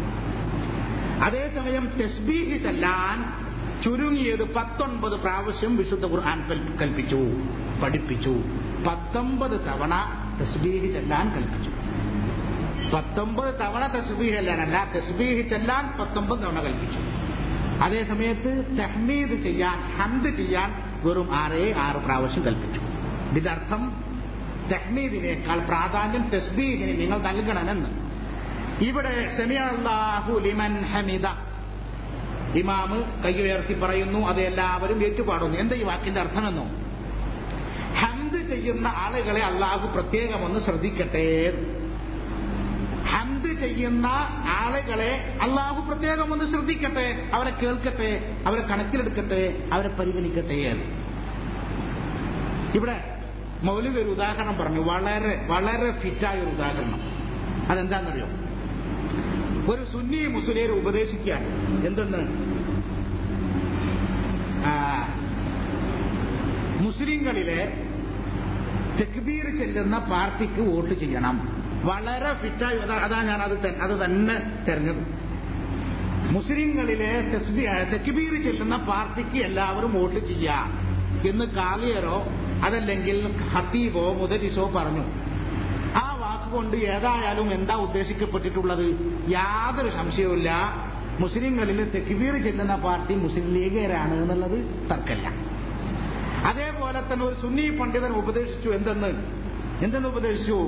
അതേസമയം തെസ്ബീഹ് ചെല്ലാൻ ചുരുങ്ങിയത് പത്തൊൻപത് പ്രാവശ്യം വിശുദ്ധ ഖുർആൻ കൽപ്പിച്ചു പഠിപ്പിച്ചു പത്തൊമ്പത് തവണ തസ്ബീഹ് ചെല്ലാൻ കൽപ്പിച്ചു പത്തൊമ്പത് തവണ തസ്ബീഹ് ചെല്ലാനല്ല തസ്ബീഹ് ചെല്ലാൻ പത്തൊമ്പത് തവണ കൽപ്പിച്ചു അതേ സമയത്ത് തഹ്മീദ് ചെയ്യാൻ ഹന്ത് ചെയ്യാൻ വെറും ആറേ ആറ് പ്രാവശ്യം കൽപ്പിച്ചു ഇതിന്റെ അർത്ഥം തഹ്മീദിനേക്കാൾ പ്രാധാന്യം തസ്ബീഹിന് നിങ്ങൾ നൽകണമെന്ന് ഇവിടെ സെമിയാഹു ലിമൻ ഹമിദ ഇമാമ് കൈ ഉയർത്തി പറയുന്നു അത് എല്ലാവരും ഏറ്റുപാടുന്നു എന്താ ഈ വാക്കിന്റെ അർത്ഥമെന്നോ ഹന്ത് ചെയ്യുന്ന ആളുകളെ അള്ളാഹു പ്രത്യേകം ഒന്ന് ശ്രദ്ധിക്കട്ടെ ഹന്ത് ചെയ്യുന്ന ആളുകളെ അള്ളാഹു പ്രത്യേകം ഒന്ന് ശ്രദ്ധിക്കട്ടെ അവരെ കേൾക്കട്ടെ അവരെ കണക്കിലെടുക്കട്ടെ അവരെ പരിഗണിക്കട്ടെ ഇവിടെ മൗലിക ഒരു ഉദാഹരണം പറഞ്ഞു വളരെ വളരെ ഫിറ്റായ ഒരു ഉദാഹരണം അതെന്താണെന്നറിയോ ഒരു സുന്നി മുസ്ലിരെ ഉപദേശിക്കുകയാണ് എന്തെന്ന് മുസ്ലിങ്ങളിലെ തെക്ബീർ ചെല്ലുന്ന പാർട്ടിക്ക് വോട്ട് ചെയ്യണം വളരെ ഫിറ്റായി അതാ ഞാൻ അത് അത് തന്നെ തെരഞ്ഞത് മുസ്ലിങ്ങളിലെ തെക്കിബീർ ചെല്ലുന്ന പാർട്ടിക്ക് എല്ലാവരും വോട്ട് ചെയ്യാം എന്ന് കാളിയരോ അതല്ലെങ്കിൽ ഹത്തീബോ മുദരിസോ പറഞ്ഞു ആ വാക്കുകൊണ്ട് ഏതായാലും എന്താ ഉദ്ദേശിക്കപ്പെട്ടിട്ടുള്ളത് യാതൊരു സംശയവുമില്ല മുസ്ലിങ്ങളിൽ തെക്കിബീർ ചെല്ലുന്ന പാർട്ടി മുസ്ലിം ലീഗരാണ് എന്നുള്ളത് തർക്കല്ല അതേപോലെ തന്നെ ഒരു സുന്നി പണ്ഡിതൻ ഉപദേശിച്ചു എന്തെന്ന് എന്തെന്ന് ഉപദേശിച്ചു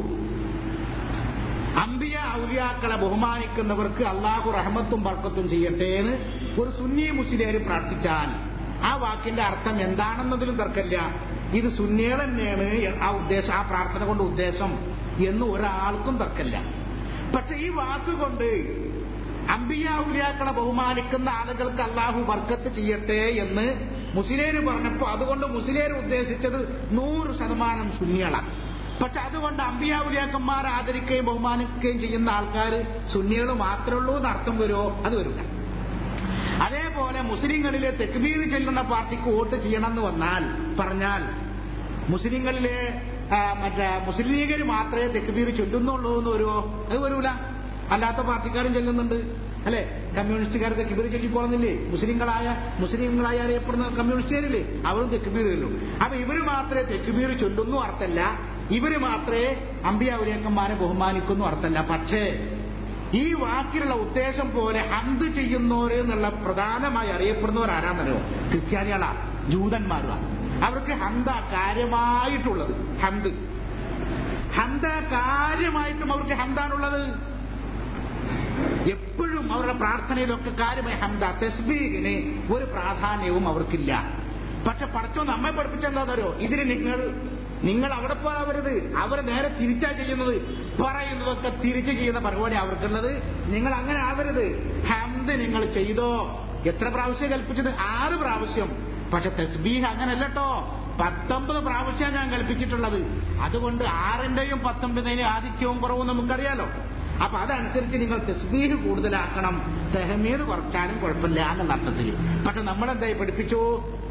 അമ്പിയ ഔലിയാക്കളെ ബഹുമാനിക്കുന്നവർക്ക് അള്ളാഹു റഹമത്തും ബർക്കത്തും ചെയ്യട്ടെ എന്ന് ഒരു സുന്നി മുസ്ലിയാര് പ്രാർത്ഥിച്ചാൽ ആ വാക്കിന്റെ അർത്ഥം എന്താണെന്നതിലും തർക്കമില്ല ഇത് സുന്നികൾ തന്നെയാണ് ആ ഉദ്ദേശം ആ പ്രാർത്ഥന കൊണ്ട് ഉദ്ദേശം എന്ന് ഒരാൾക്കും തർക്കമില്ല പക്ഷെ ഈ വാക്കുകൊണ്ട് അമ്പിയ ഔലിയാക്കളെ ബഹുമാനിക്കുന്ന ആളുകൾക്ക് അള്ളാഹു ബർക്കത്ത് ചെയ്യട്ടെ എന്ന് മുസ്ലിേര് പറഞ്ഞപ്പോ അതുകൊണ്ട് മുസ്ലിേര് ഉദ്ദേശിച്ചത് നൂറ് ശതമാനം സുന്നികളാണ് പക്ഷെ അതുകൊണ്ട് അമ്പിയാവുലിയാക്കന്മാർ ആദരിക്കുകയും ബഹുമാനിക്കുകയും ചെയ്യുന്ന ആൾക്കാർ സുന്നികൾ മാത്രമേ ഉള്ളൂ എന്ന് അർത്ഥം വരുമോ അത് വരില്ല അതേപോലെ മുസ്ലിങ്ങളിലെ തെക്ബീർ ചെല്ലുന്ന പാർട്ടിക്ക് വോട്ട് ചെയ്യണമെന്ന് വന്നാൽ പറഞ്ഞാൽ മുസ്ലിങ്ങളിലെ മറ്റേ മുസ്ലിം ലീഗർ മാത്രമേ തെക്ബീർ ചൊല്ലുന്നുള്ളൂ എന്ന് വരുമോ അത് വരൂല അല്ലാത്ത പാർട്ടിക്കാരും ചെല്ലുന്നുണ്ട് അല്ലെ കമ്മ്യൂണിസ്റ്റുകാർ തെക്കുബീർ ചൊല്ലിപ്പോളുന്നില്ലേ മുസ്ലിങ്ങളായ മുസ്ലിങ്ങളായ അറിയപ്പെടുന്ന കമ്മ്യൂണിസ്റ്റുകാരില്ലേ അവരും തെക്കുബീർ ചൊല്ലും അപ്പൊ ഇവര് മാത്രമേ തെക്കുബീർ ചൊല്ലുന്നു അർത്ഥമല്ല ഇവര് മാത്രമേ അമ്പിയാവുലേക്കന്മാരെ ബഹുമാനിക്കുന്നു അർത്ഥമല്ല പക്ഷേ ഈ വാക്കിലുള്ള ഉദ്ദേശം പോലെ ഹന്ത് ചെയ്യുന്നവര് എന്നുള്ള പ്രധാനമായി അറിയപ്പെടുന്നവർ ആരാന്നറിയോ ക്രിസ്ത്യാനികളാ ജൂതന്മാരുമാണ് അവർക്ക് ഹന്ത കാര്യമായിട്ടുള്ളത് ഹന്ത് ഹന്ത കാര്യമായിട്ടും അവർക്ക് ഹന്താണുള്ളത് എപ്പോഴും അവരുടെ പ്രാർത്ഥനയിലൊക്കെ കാര്യമായി ഹംദ തസ്ബീഹിന് ഒരു പ്രാധാന്യവും അവർക്കില്ല പക്ഷെ പടച്ചോ നമ്മെ പഠിപ്പിച്ചെന്താണെന്നറിയോ ഇതിന് നിങ്ങൾ നിങ്ങൾ അവിടെ പോരാവരുത് അവർ നേരെ തിരിച്ചാ ചെയ്യുന്നത് പറയുന്നതൊക്കെ തിരിച്ചു ചെയ്യുന്ന പരിപാടി അവർക്കുള്ളത് നിങ്ങൾ അങ്ങനെ ആവരുത് ഹംദ് നിങ്ങൾ ചെയ്തോ എത്ര പ്രാവശ്യം കൽപ്പിച്ചത് ആറ് പ്രാവശ്യം പക്ഷെ തസ്ബീഹ് അങ്ങനല്ലോ പത്തൊമ്പത് പ്രാവശ്യം ഞാൻ കൽപ്പിച്ചിട്ടുള്ളത് അതുകൊണ്ട് ആറിന്റെയും പത്തൊമ്പതിന്റെയും ആധിക്യവും കുറവും നമുക്കറിയാലോ അപ്പൊ അതനുസരിച്ച് നിങ്ങൾ തസ്ബീഹ് കൂടുതലാക്കണം തെഹമീത് കുറച്ചാലും കുഴപ്പമില്ല എന്നുള്ള അർത്ഥത്തിൽ പക്ഷെ നമ്മളെന്തായി പഠിപ്പിച്ചു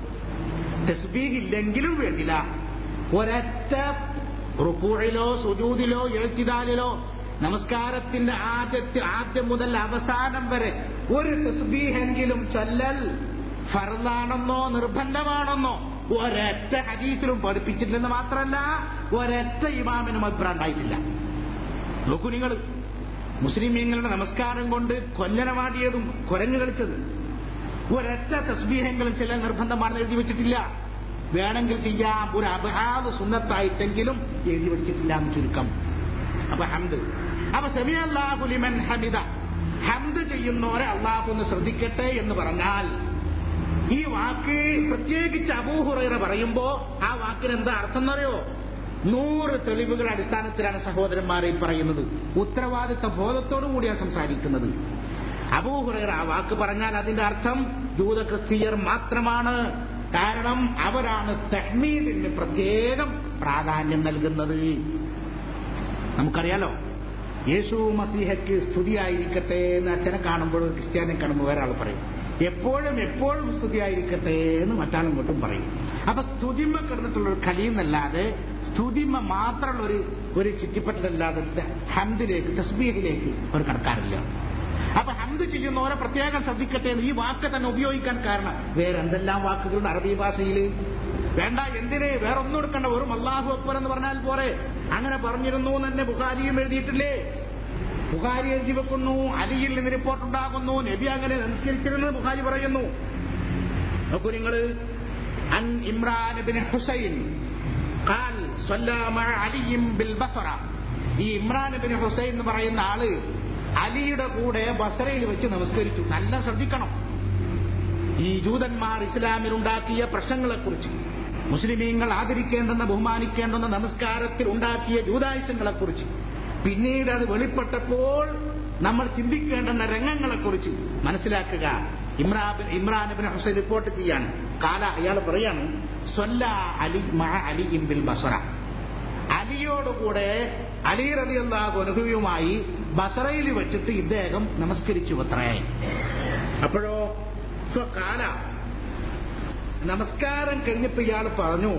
തസ്ബീഹ് ഇല്ലെങ്കിലും വേണ്ടില്ല ഒരൊറ്റ റുക്കൂഴിലോ സുജൂതിലോ എഴുത്തിദാലിലോ നമസ്കാരത്തിന്റെ ആദ്യത്തെ ആദ്യം മുതൽ അവസാനം വരെ ഒരു തസ്ബീഹെങ്കിലും ചൊല്ലൽ ഫർദാണെന്നോ നിർബന്ധമാണെന്നോ ഒരൊറ്റ ഹദീസിലും പഠിപ്പിച്ചിട്ടില്ലെന്ന് മാത്രമല്ല ഒരൊറ്റ ഇമാമിനും അഭിപ്രായം ഉണ്ടായിട്ടില്ല നോക്കൂ നിങ്ങൾ മുസ്ലിമീങ്ങളുടെ നമസ്കാരം കൊണ്ട് കൊല്ലനമാടിയതും കുരങ്ങു കളിച്ചത് ഒരൊറ്റ തസ്ബീഹെങ്കിലും ചില നിർബന്ധമാണെന്ന് എഴുതി വെച്ചിട്ടില്ല വേണമെങ്കിൽ ചെയ്യാം ഒരു അബഹാദ് സുന്നത്തായിട്ടെങ്കിലും എഴുതി വെച്ചിട്ടില്ല എന്ന് ചുരുക്കം അപ്പൊ ഹംദ് അപ്പൊ സെമി അള്ളാഹുലിമൻ ഹമിദ ഹംദ് ചെയ്യുന്നവരെ അള്ളാഹു ഒന്ന് ശ്രദ്ധിക്കട്ടെ എന്ന് പറഞ്ഞാൽ ഈ വാക്ക് പ്രത്യേകിച്ച് അബൂഹുറൈറ പറയുമ്പോ ആ വാക്കിന് എന്താ അർത്ഥം എന്നറിയോ നൂറ് തെളിവുകളുടെ അടിസ്ഥാനത്തിലാണ് സഹോദരന്മാരെ പറയുന്നത് ഉത്തരവാദിത്ത ബോധത്തോടു കൂടിയാണ് സംസാരിക്കുന്നത് അബൂഹുറൈറ ആ വാക്ക് പറഞ്ഞാൽ അതിന്റെ അർത്ഥം ജൂത ക്രിസ്തീയർ മാത്രമാണ് കാരണം അവരാണ് തഹ്മീദിന് പ്രത്യേകം പ്രാധാന്യം നൽകുന്നത് നമുക്കറിയാലോ യേശു മസീഹയ്ക്ക് സ്തുതിയായിരിക്കട്ടെ എന്ന് അച്ഛനെ കാണുമ്പോൾ ക്രിസ്ത്യാനെ കാണുമ്പോൾ വേറെ ആൾ പറയും എപ്പോഴും എപ്പോഴും സ്തുതിയായിരിക്കട്ടെ എന്ന് മറ്റാളും കൊണ്ടും പറയും അപ്പൊ സ്തുതിമ കിടന്നിട്ടുള്ള ഒരു കലിയെന്നല്ലാതെ സ്തുതിമ മാത്രമുള്ള ഒരു ഒരു ചുറ്റിപ്പറ്റലല്ലാതെ ഹംദിലേക്ക് തസ്ബീഹിലേക്ക് അവർ കടക്കാറില്ല അപ്പൊ ഹംദ് ചെയ്യുന്നവരെ പ്രത്യേകം ശ്രദ്ധിക്കട്ടെ എന്ന് ഈ വാക്ക് തന്നെ ഉപയോഗിക്കാൻ കാരണം വേറെ എന്തെല്ലാം വാക്കുകളുണ്ട് അറബി ഭാഷയിൽ വേണ്ട എന്തിന് വേറെ ഒന്നും എടുക്കണ്ട വെറും അള്ളാഹു അക്ബർ എന്ന് പറഞ്ഞാൽ പോരെ അങ്ങനെ പറഞ്ഞിരുന്നു എന്ന് തന്നെ ബുഖാരിയും എഴുതിയിട്ടില്ലേ ബുഖാരി എഴുതി വെക്കുന്നു അലിയിൽ നിന്ന് റിപ്പോർട്ട് ഉണ്ടാകുന്നു നബി അങ്ങനെ സംസ്കരിച്ചിരുന്നത് ബുഖാരി പറയുന്നു നോക്കൂ നിങ്ങൾ അൻ ഇമ്രാൻ ബിൻ ഹുസൈൻ قال صلى مع علي بالبصره ഈ ഇമ്രാൻ ബിൻ ഹുസൈൻ എന്ന് പറയുന്ന ആള് അലിയുടെ കൂടെ ബസറയിൽ വെച്ച് നമസ്കരിച്ചു നല്ല ശ്രദ്ധിക്കണം ഈ ജൂതന്മാർ ഇസ്ലാമിൽ ഉണ്ടാക്കിയ പ്രശ്നങ്ങളെക്കുറിച്ച് മുസ്ലിമീങ്ങൾ ആദരിക്കേണ്ടെന്ന ബഹുമാനിക്കേണ്ടെന്ന നമസ്കാരത്തിൽ ഉണ്ടാക്കിയ ജൂതായുസങ്ങളെക്കുറിച്ച് പിന്നീട് അത് വെളിപ്പെട്ടപ്പോൾ നമ്മൾ ചിന്തിക്കേണ്ടുന്ന രംഗങ്ങളെക്കുറിച്ച് മനസ്സിലാക്കുക ഇമ്രാബിൻ ഇമ്രാൻ ബിൻ ഹുസൈൻ റിപ്പോർട്ട് ചെയ്യാണ് കാല അയാൾ പറയാണ് സ്വല്ല അലി മഹ അലി ഇംബിൽ ബസറ അലിയോടുകൂടെ അലി റബി അള്ളാഹു അനുഭവിയുമായി ബസറയിൽ വെച്ചിട്ട് ഇദ്ദേഹം നമസ്കരിച്ചു അത്രേ അപ്പോഴോ കാല നമസ്കാരം കഴിഞ്ഞപ്പോ ഇയാൾ പറഞ്ഞു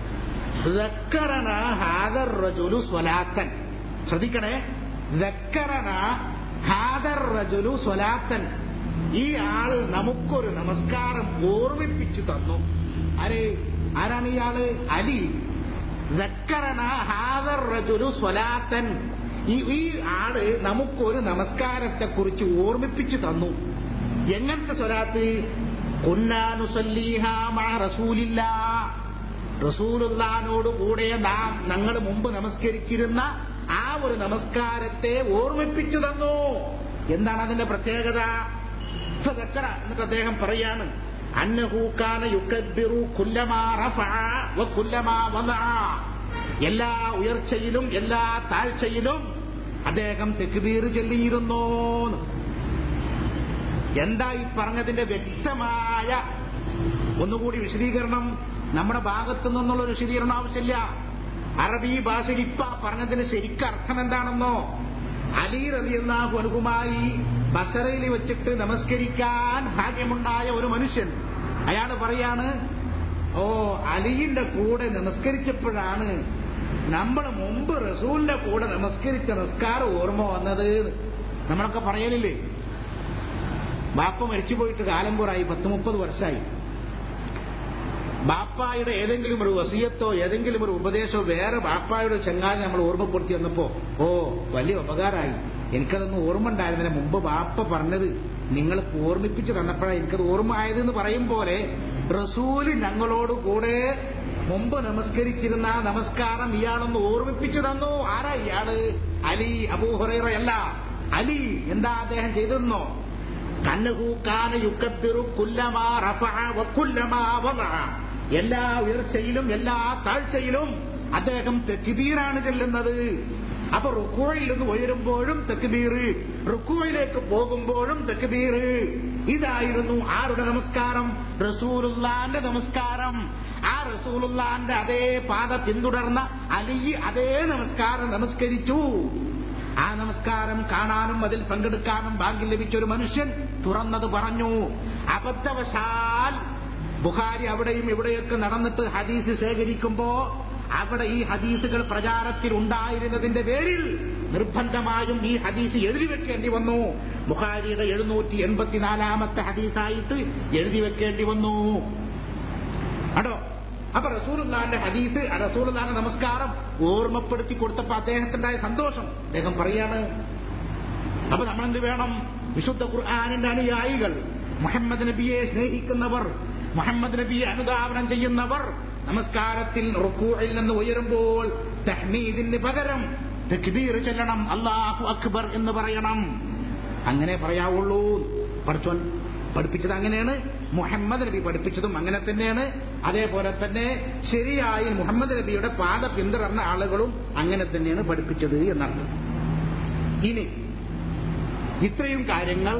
"ദക്കറന ഹാദർ റജുലു സ്വലാത്തൻ ശ്രദ്ധിക്കണേ ദക്കറന ഹാദർ റജുലു സ്വലാത്തൻ ഈ ആള് നമുക്കൊരു നമസ്കാരം ഓർമ്മിപ്പിച്ചു തന്നു ആര് ആരാണ് ഇയാള് അലി ദക്കറന ഹാദർ റജുലു സ്വലാത്തൻ ഈ ഈ ആള് നമുക്കൊരു നമസ്കാരത്തെ കുറിച്ച് ഓർമ്മിപ്പിച്ചു തന്നു എങ്ങനത്തെ സ്വലാത്ത് റസൂലില്ല റസൂലുള്ളാനോട് കൂടെ നാം ഞങ്ങൾ മുമ്പ് നമസ്കരിച്ചിരുന്ന ആ ഒരു നമസ്കാരത്തെ ഓർമ്മിപ്പിച്ചു തന്നു എന്താണ് അതിന്റെ പ്രത്യേകത ഫദക്കറ എന്നിട്ട് അദ്ദേഹം പറയാണ് അന്നഹൂക്കാന യുക്കബ്ബിറു കുല്ലമാ റഫഅ വ കുല്ലമാ വദഅ എല്ലാ ഉയർച്ചയിലും എല്ലാ താഴ്ചയിലും അദ്ദേഹം തെക്കുബീർ ചൊല്ലിയിരുന്നു എന്താ ഈ പറഞ്ഞതിന്റെ വ്യക്തമായ ഒന്നുകൂടി വിശദീകരണം നമ്മുടെ ഭാഗത്തു നിന്നുള്ള ഒരു വിശദീകരണം ആവശ്യമില്ല അറബി ഭാഷയിൽ ഇപ്പ പറഞ്ഞതിന് ശരിക്കും അർത്ഥം എന്താണെന്നോ അലി റബിയല്ലാഹു അനുകുമായി ബസറയിൽ വെച്ചിട്ട് നമസ്കരിക്കാൻ ഭാഗ്യമുണ്ടായ ഒരു മനുഷ്യൻ അയാൾ പറയാണ് ഓ അലിയുടെ കൂടെ നമസ്കരിച്ചപ്പോഴാണ് നമ്മൾ മുമ്പ് റസൂലിന്റെ കൂടെ നമസ്കരിച്ച നമസ്കാരം ഓർമ്മ വന്നത് നമ്മളൊക്കെ പറയലില്ലേ ബാപ്പ മരിച്ചുപോയിട്ട് കാലം പോറായി പത്ത് മുപ്പത് വർഷമായി ബാപ്പായുടെ ഏതെങ്കിലും ഒരു വസീയത്തോ ഏതെങ്കിലും ഒരു ഉപദേശമോ വേറെ ബാപ്പായുടെ ചങ്ങാതി നമ്മൾ ഓർമ്മപ്പെടുത്തി വന്നപ്പോ ഓ വലിയ ഉപകാരമായി എനിക്കതൊന്നും ഓർമ്മ ഉണ്ടായിരുന്നില്ല മുമ്പ് ബാപ്പ പറഞ്ഞത് നിങ്ങൾ ഓർമ്മിപ്പിച്ച് തന്നപ്പോഴാണ് എനിക്കത് ഓർമ്മ ആയതെന്ന് പറയും പോലെ റസൂല് ഞങ്ങളോട് കൂടെ മുമ്പ് നമസ്കരിച്ചിരുന്ന ആ നമസ്കാരം ഇയാളൊന്ന് ഓർമ്മിപ്പിച്ചു തന്നു ആരാ ഇയാള് അലി അബൂഹുറയല്ല അലി എന്താ അദ്ദേഹം ചെയ്തെന്നോ കണ്ണഹൂക്കാന യുക്കത്തിറു കുല്ലമാ റഫഅ വക്കുല്ലമാ വദഅ എല്ലാ ഉയർച്ചയിലും എല്ലാ താഴ്ചയിലും അദ്ദേഹം തെക്കുബീറാണ് ചെല്ലുന്നത് അപ്പൊ റുക്കോയിൽ നിന്ന് ഉയരുമ്പോഴും തെക്കുബീർ റുക്കോയിലേക്ക് പോകുമ്പോഴും തെക്കുബീർ ഇതായിരുന്നു ആരുടെ നമസ്കാരം റസൂലുള്ളാന്റെ നമസ്കാരം ആ റസൂലുള്ളാന്റെ അതേ പാത പിന്തുടർന്ന അലി അതേ നമസ്കാരം നമസ്കരിച്ചു ആ നമസ്കാരം കാണാനും അതിൽ പങ്കെടുക്കാനും ഭാഗ്യം ലഭിച്ച ഒരു മനുഷ്യൻ തുറന്നത് പറഞ്ഞു അബദ്ധവശാൽ ബുഹാരി അവിടെയും ഇവിടെയൊക്കെ നടന്നിട്ട് ഹദീസ് ശേഖരിക്കുമ്പോ അവിടെ ഈ ഹദീസുകൾ പ്രചാരത്തിൽ ഉണ്ടായിരുന്നതിന്റെ പേരിൽ നിർബന്ധമായും ഈ ഹദീസ് എഴുതി വെക്കേണ്ടി വന്നു ബുഹാരിയുടെ എഴുന്നൂറ്റി എൺപത്തിനാലാമത്തെ ഹദീസായിട്ട് എഴുതി വെക്കേണ്ടി വന്നു അടോ അപ്പൊ റസൂലുള്ളാന്റെ ഹദീസ് റസൂലുള്ളാന്റെ നമസ്കാരം ഓർമ്മപ്പെടുത്തി കൊടുത്തപ്പോ അദ്ദേഹത്തിൻ്റെതായ സന്തോഷം അദ്ദേഹം പറയാണ് അപ്പൊ നമ്മളെന്ത് വേണം വിശുദ്ധ ഖുർആാനിന്റെ അനുയായികൾ മുഹമ്മദ് നബിയെ സ്നേഹിക്കുന്നവർ മുഹമ്മദ് നബിയെ അനുധാവനം ചെയ്യുന്നവർ നമസ്കാരത്തിൽ റുക്കൂഴിൽ നിന്ന് ഉയരുമ്പോൾ തഹ്മീദിന് പകരം തക്ബീർ ചെല്ലണം അള്ളാഹു അക്ബർ എന്ന് പറയണം അങ്ങനെ പറയാവുള്ളൂ പഠിച്ചോൻ പഠിപ്പിച്ചത് അങ്ങനെയാണ് മുഹമ്മദ് നബി പഠിപ്പിച്ചതും അങ്ങനെ തന്നെയാണ് അതേപോലെ തന്നെ ശരിയായി മുഹമ്മദ് നബിയുടെ പാത പിന്തുടർന്ന ആളുകളും അങ്ങനെ തന്നെയാണ് പഠിപ്പിച്ചത് എന്നർത്ഥം ഇനി ഇത്രയും കാര്യങ്ങൾ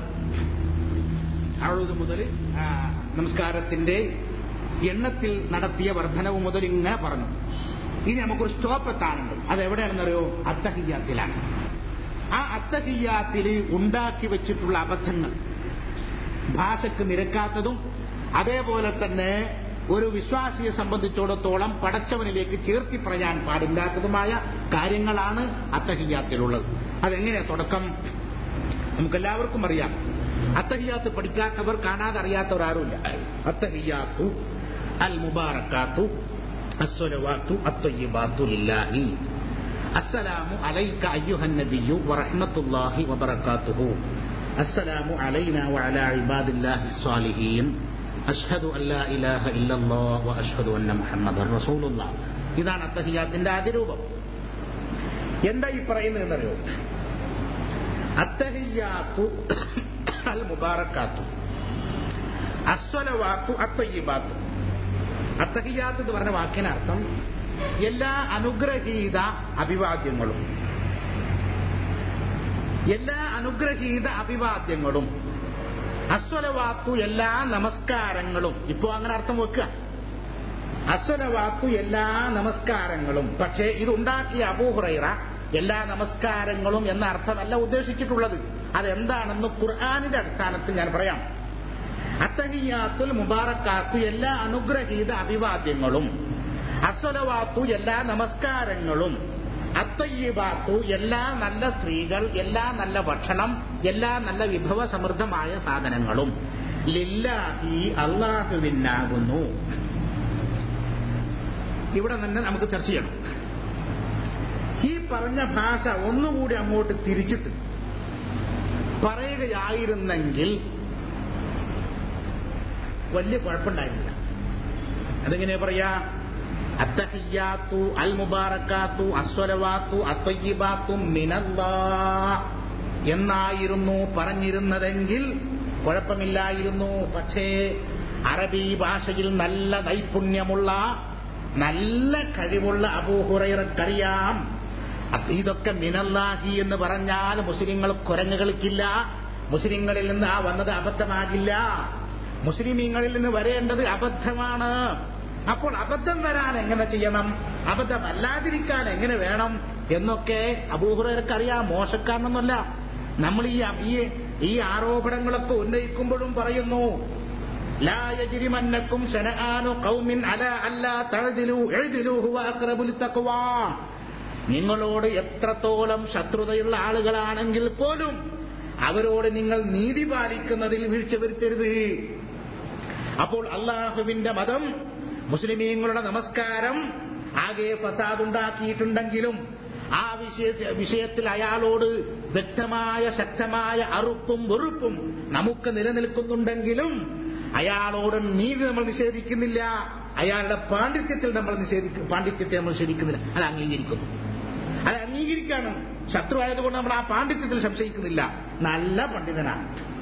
അഴുത് മുതൽ നമസ്കാരത്തിന്റെ എണ്ണത്തിൽ നടത്തിയ വർധനവ് മുതൽ ഇങ്ങനെ പറഞ്ഞു ഇനി നമുക്കൊരു സ്റ്റോപ്പ് എത്താനുണ്ട് അത് എവിടെയാണെന്നറിയോ അത്തഹിയാത്തിലാണ് ആ അത്തഹിയാത്തിൽ ഉണ്ടാക്കി വെച്ചിട്ടുള്ള അബദ്ധങ്ങൾ ഭാഷയ്ക്ക് നിരക്കാത്തതും അതേപോലെ തന്നെ ഒരു വിശ്വാസിയെ സംബന്ധിച്ചിടത്തോളം പടച്ചവനിലേക്ക് ചേർത്തി പറയാൻ പാടില്ലാത്തതുമായ കാര്യങ്ങളാണ് അത്തഹിയാത്തിലുള്ളത് അതെങ്ങനെയാ തുടക്കം നമുക്കെല്ലാവർക്കും അറിയാം അത്തഹിയാത്ത് പഠിക്കാത്തവർ കാണാതെ അറിയാത്തവർ ആരുമില്ല അത്തഹിയാത്തു അൽ മുബാറക്കാത്തു അസ്വലവാത്തു അത്തൊയ്യബാത്തു ലില്ലാഹി അസ്സലാമു അലൈക അയ്യുഹൻ നബിയു വറഹ്മത്തുള്ളാഹി വബറകാതുഹു السلام علينا وعلى عباد الله الصالحين أشهد أن لا إله إلا الله وأشهد أن محمد رسول الله ഇതാണ് അത്തഹിയാത്തിന്റെ ആദ്യ രൂപം എന്താ ഈ പറയുന്നത് എന്നറിയോ അത്തഹിയാത്തു അൽ മുബാറക്കാത്തു അസ്വലവാത്തു അത്തയ്യബാത്തു അത്തഹിയാത്ത് എന്ന് പറഞ്ഞ വാക്കിനർത്ഥം എല്ലാ അനുഗ്രഹീത അഭിവാദ്യങ്ങളും എല്ലാ അനുഗ്രഹീത അഭിവാദ്യങ്ങളും അസ്വലവാത്തു എല്ലാ നമസ്കാരങ്ങളും ഇപ്പോ അങ്ങനെ അർത്ഥം വെക്കുക അസ്വലവാത്തു എല്ലാ നമസ്കാരങ്ങളും പക്ഷേ ഇതുണ്ടാക്കിയ അബൂഹുറൈറ എല്ലാ നമസ്കാരങ്ങളും എന്ന അർത്ഥമല്ല ഉദ്ദേശിച്ചിട്ടുള്ളത് അതെന്താണെന്ന് ഖുർആാനിന്റെ അടിസ്ഥാനത്തിൽ ഞാൻ പറയാം അത്തഹിയാത്തുൽ മുബാറക്കാത്തു എല്ലാ അനുഗ്രഹീത അഭിവാദ്യങ്ങളും അസ്വലവാത്തു എല്ലാ നമസ്കാരങ്ങളും അത്തയ്യബാത്തു എല്ലാ നല്ല സ്ത്രീകൾ എല്ലാ നല്ല ഭക്ഷണം എല്ലാ നല്ല വിഭവ സമൃദ്ധമായ സാധനങ്ങളും ലില്ലാഹി അള്ളാഹുവിനാകുന്നു ഇവിടെ തന്നെ നമുക്ക് ചർച്ച ചെയ്യണം ഈ പറഞ്ഞ ഭാഷ ഒന്നുകൂടി അങ്ങോട്ട് തിരിച്ചിട്ട് പറയുകയായിരുന്നെങ്കിൽ വലിയ കുഴപ്പമുണ്ടായിരുന്നില്ല അതെങ്ങനെയാ പറയാ അത്തഹിയാത്തു അൽ മുബാറക്കാത്തു അസ്വലവാത്തു അത്തയ്യിബാത്തു മിനല്ലാ എന്നായിരുന്നു പറഞ്ഞിരുന്നതെങ്കിൽ കുഴപ്പമില്ലായിരുന്നു പക്ഷേ അറബി ഭാഷയിൽ നല്ല നൈപുണ്യമുള്ള നല്ല കഴിവുള്ള അബൂഹുറൈറക്കറിയാം ഇതൊക്കെ മിനല്ലാഹി എന്ന് പറഞ്ഞാൽ മുസ്ലിങ്ങൾ കുരങ്ങുകൾക്കില്ല മുസ്ലിങ്ങളിൽ നിന്ന് ആ വന്നത് അബദ്ധമാകില്ല മുസ്ലിമീങ്ങളിൽ നിന്ന് വരേണ്ടത് അബദ്ധമാണ് അപ്പോൾ അബദ്ധം വരാൻ എങ്ങനെ ചെയ്യണം അബദ്ധമല്ലാതിരിക്കാൻ എങ്ങനെ വേണം എന്നൊക്കെ അബൂഹുറർക്ക് അറിയാം മോശക്കാരനൊന്നുമല്ല നമ്മൾ ഈ ഈ- ഈ ആരോപണങ്ങളൊക്കെ ഉന്നയിക്കുമ്പോഴും പറയുന്നു ലാ യജ്രിമന്നക്കും ശനആനു ഖൗമിൻ അലാ അല്ലാ തഅദിലു ഇഅ്ദിലു ഹുവ അഖ്റബു ലിത്തഖ്വാ നിങ്ങളോട് എത്രത്തോളം ശത്രുതയുള്ള ആളുകളാണെങ്കിൽ പോലും അവരോട് നിങ്ങൾ നീതി പാലിക്കുന്നതിൽ വീഴ്ച വരുത്തരുത് അപ്പോൾ അള്ളാഹുവിന്റെ മതം മുസ്ലിമീങ്ങളുടെ നമസ്കാരം ആകെ ഫസാദ് ഉണ്ടാക്കിയിട്ടുണ്ടെങ്കിലും ആ വിഷയ വിഷയത്തിൽ അയാളോട് വ്യക്തമായ ശക്തമായ അറുപ്പും വെറുപ്പും നമുക്ക് നിലനിൽക്കുന്നുണ്ടെങ്കിലും അയാളോട് നീതി നമ്മൾ നിഷേധിക്കുന്നില്ല അയാളുടെ പാണ്ഡിത്യത്തിൽ നമ്മൾ നിഷേധിക്കും പാണ്ഡിത്യത്തെ നമ്മൾ നിഷേധിക്കുന്നില്ല അത് അംഗീകരിക്കുന്നു അത് അംഗീകരിക്കാണ് ശത്രു ആയതുകൊണ്ട് നമ്മൾ ആ പാണ്ഡിത്യത്തിൽ സംശയിക്കുന്നില്ല നല്ല പണ്ഡിതനാണ്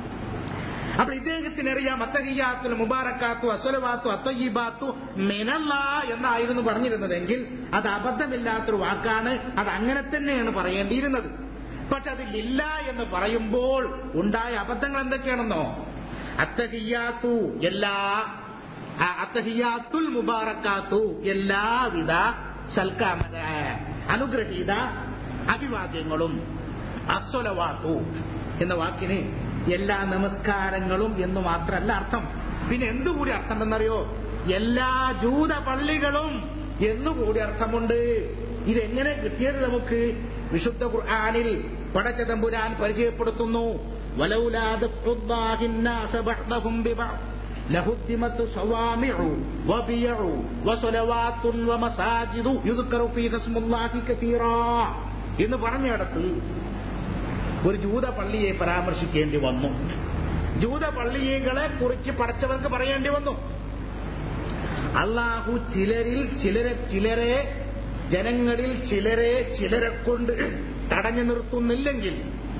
അപ്പൊ ഇദ്ദേഹത്തിന് അറിയാം അത്തഹിയാത്തുൽ മുബാറക്കാത്തു അസ്വലവാത്തു അത്തയ്യബാത്തു മെനല്ല എന്നായിരുന്നു പറഞ്ഞിരുന്നതെങ്കിൽ അത് അബദ്ധമില്ലാത്തൊരു വാക്കാണ് അത് അങ്ങനെ തന്നെയാണ് പറയേണ്ടിയിരുന്നത് പക്ഷെ അതിലില്ല എന്ന് പറയുമ്പോൾ ഉണ്ടായ അബദ്ധങ്ങൾ എന്തൊക്കെയാണെന്നോ അത്തഹിയാത്തു എല്ലാ ആ, അത്തഹിയാത്തുൽ മുബാറക്കാത്തു എല്ലാവിധ സൽക്കാമ അനുഗ്രഹീത അഭിവാദ്യങ്ങളും അസ്വലവാത്തു എന്ന വാക്കിന് എല്ലാ നമസ്കാരങ്ങളും എന്ന് മാത്രമല്ല അർത്ഥം പിന്നെ എന്തുകൂടി അർത്ഥം എന്നറിയോ എല്ലാ ജൂത പള്ളികളും എന്നുകൂടി അർത്ഥമുണ്ട് ഇതെങ്ങനെ കിട്ടിയത് നമുക്ക് വിശുദ്ധ ഖുർആാനിൽ പടച്ചതമ്പുരാൻ പരിചയപ്പെടുത്തുന്നു വലൗലാദ് لهدمت صوامع وبيع وصلوات ومساجد يذكر فيها اسم الله كثيرا എന്ന് പറഞ്ഞിടത്ത് ഒരു ജൂത പള്ളിയെ പരാമർശിക്കേണ്ടി വന്നു ജൂത പള്ളികളെ കുറിച്ച് പഠിച്ചവർക്ക് പറയേണ്ടി വന്നു അള്ളാഹു ചിലരിൽ ചിലരെ ചിലരെ ജനങ്ങളിൽ ചിലരെ ചിലരെ കൊണ്ട് തടഞ്ഞു നിർത്തുന്നില്ലെങ്കിൽ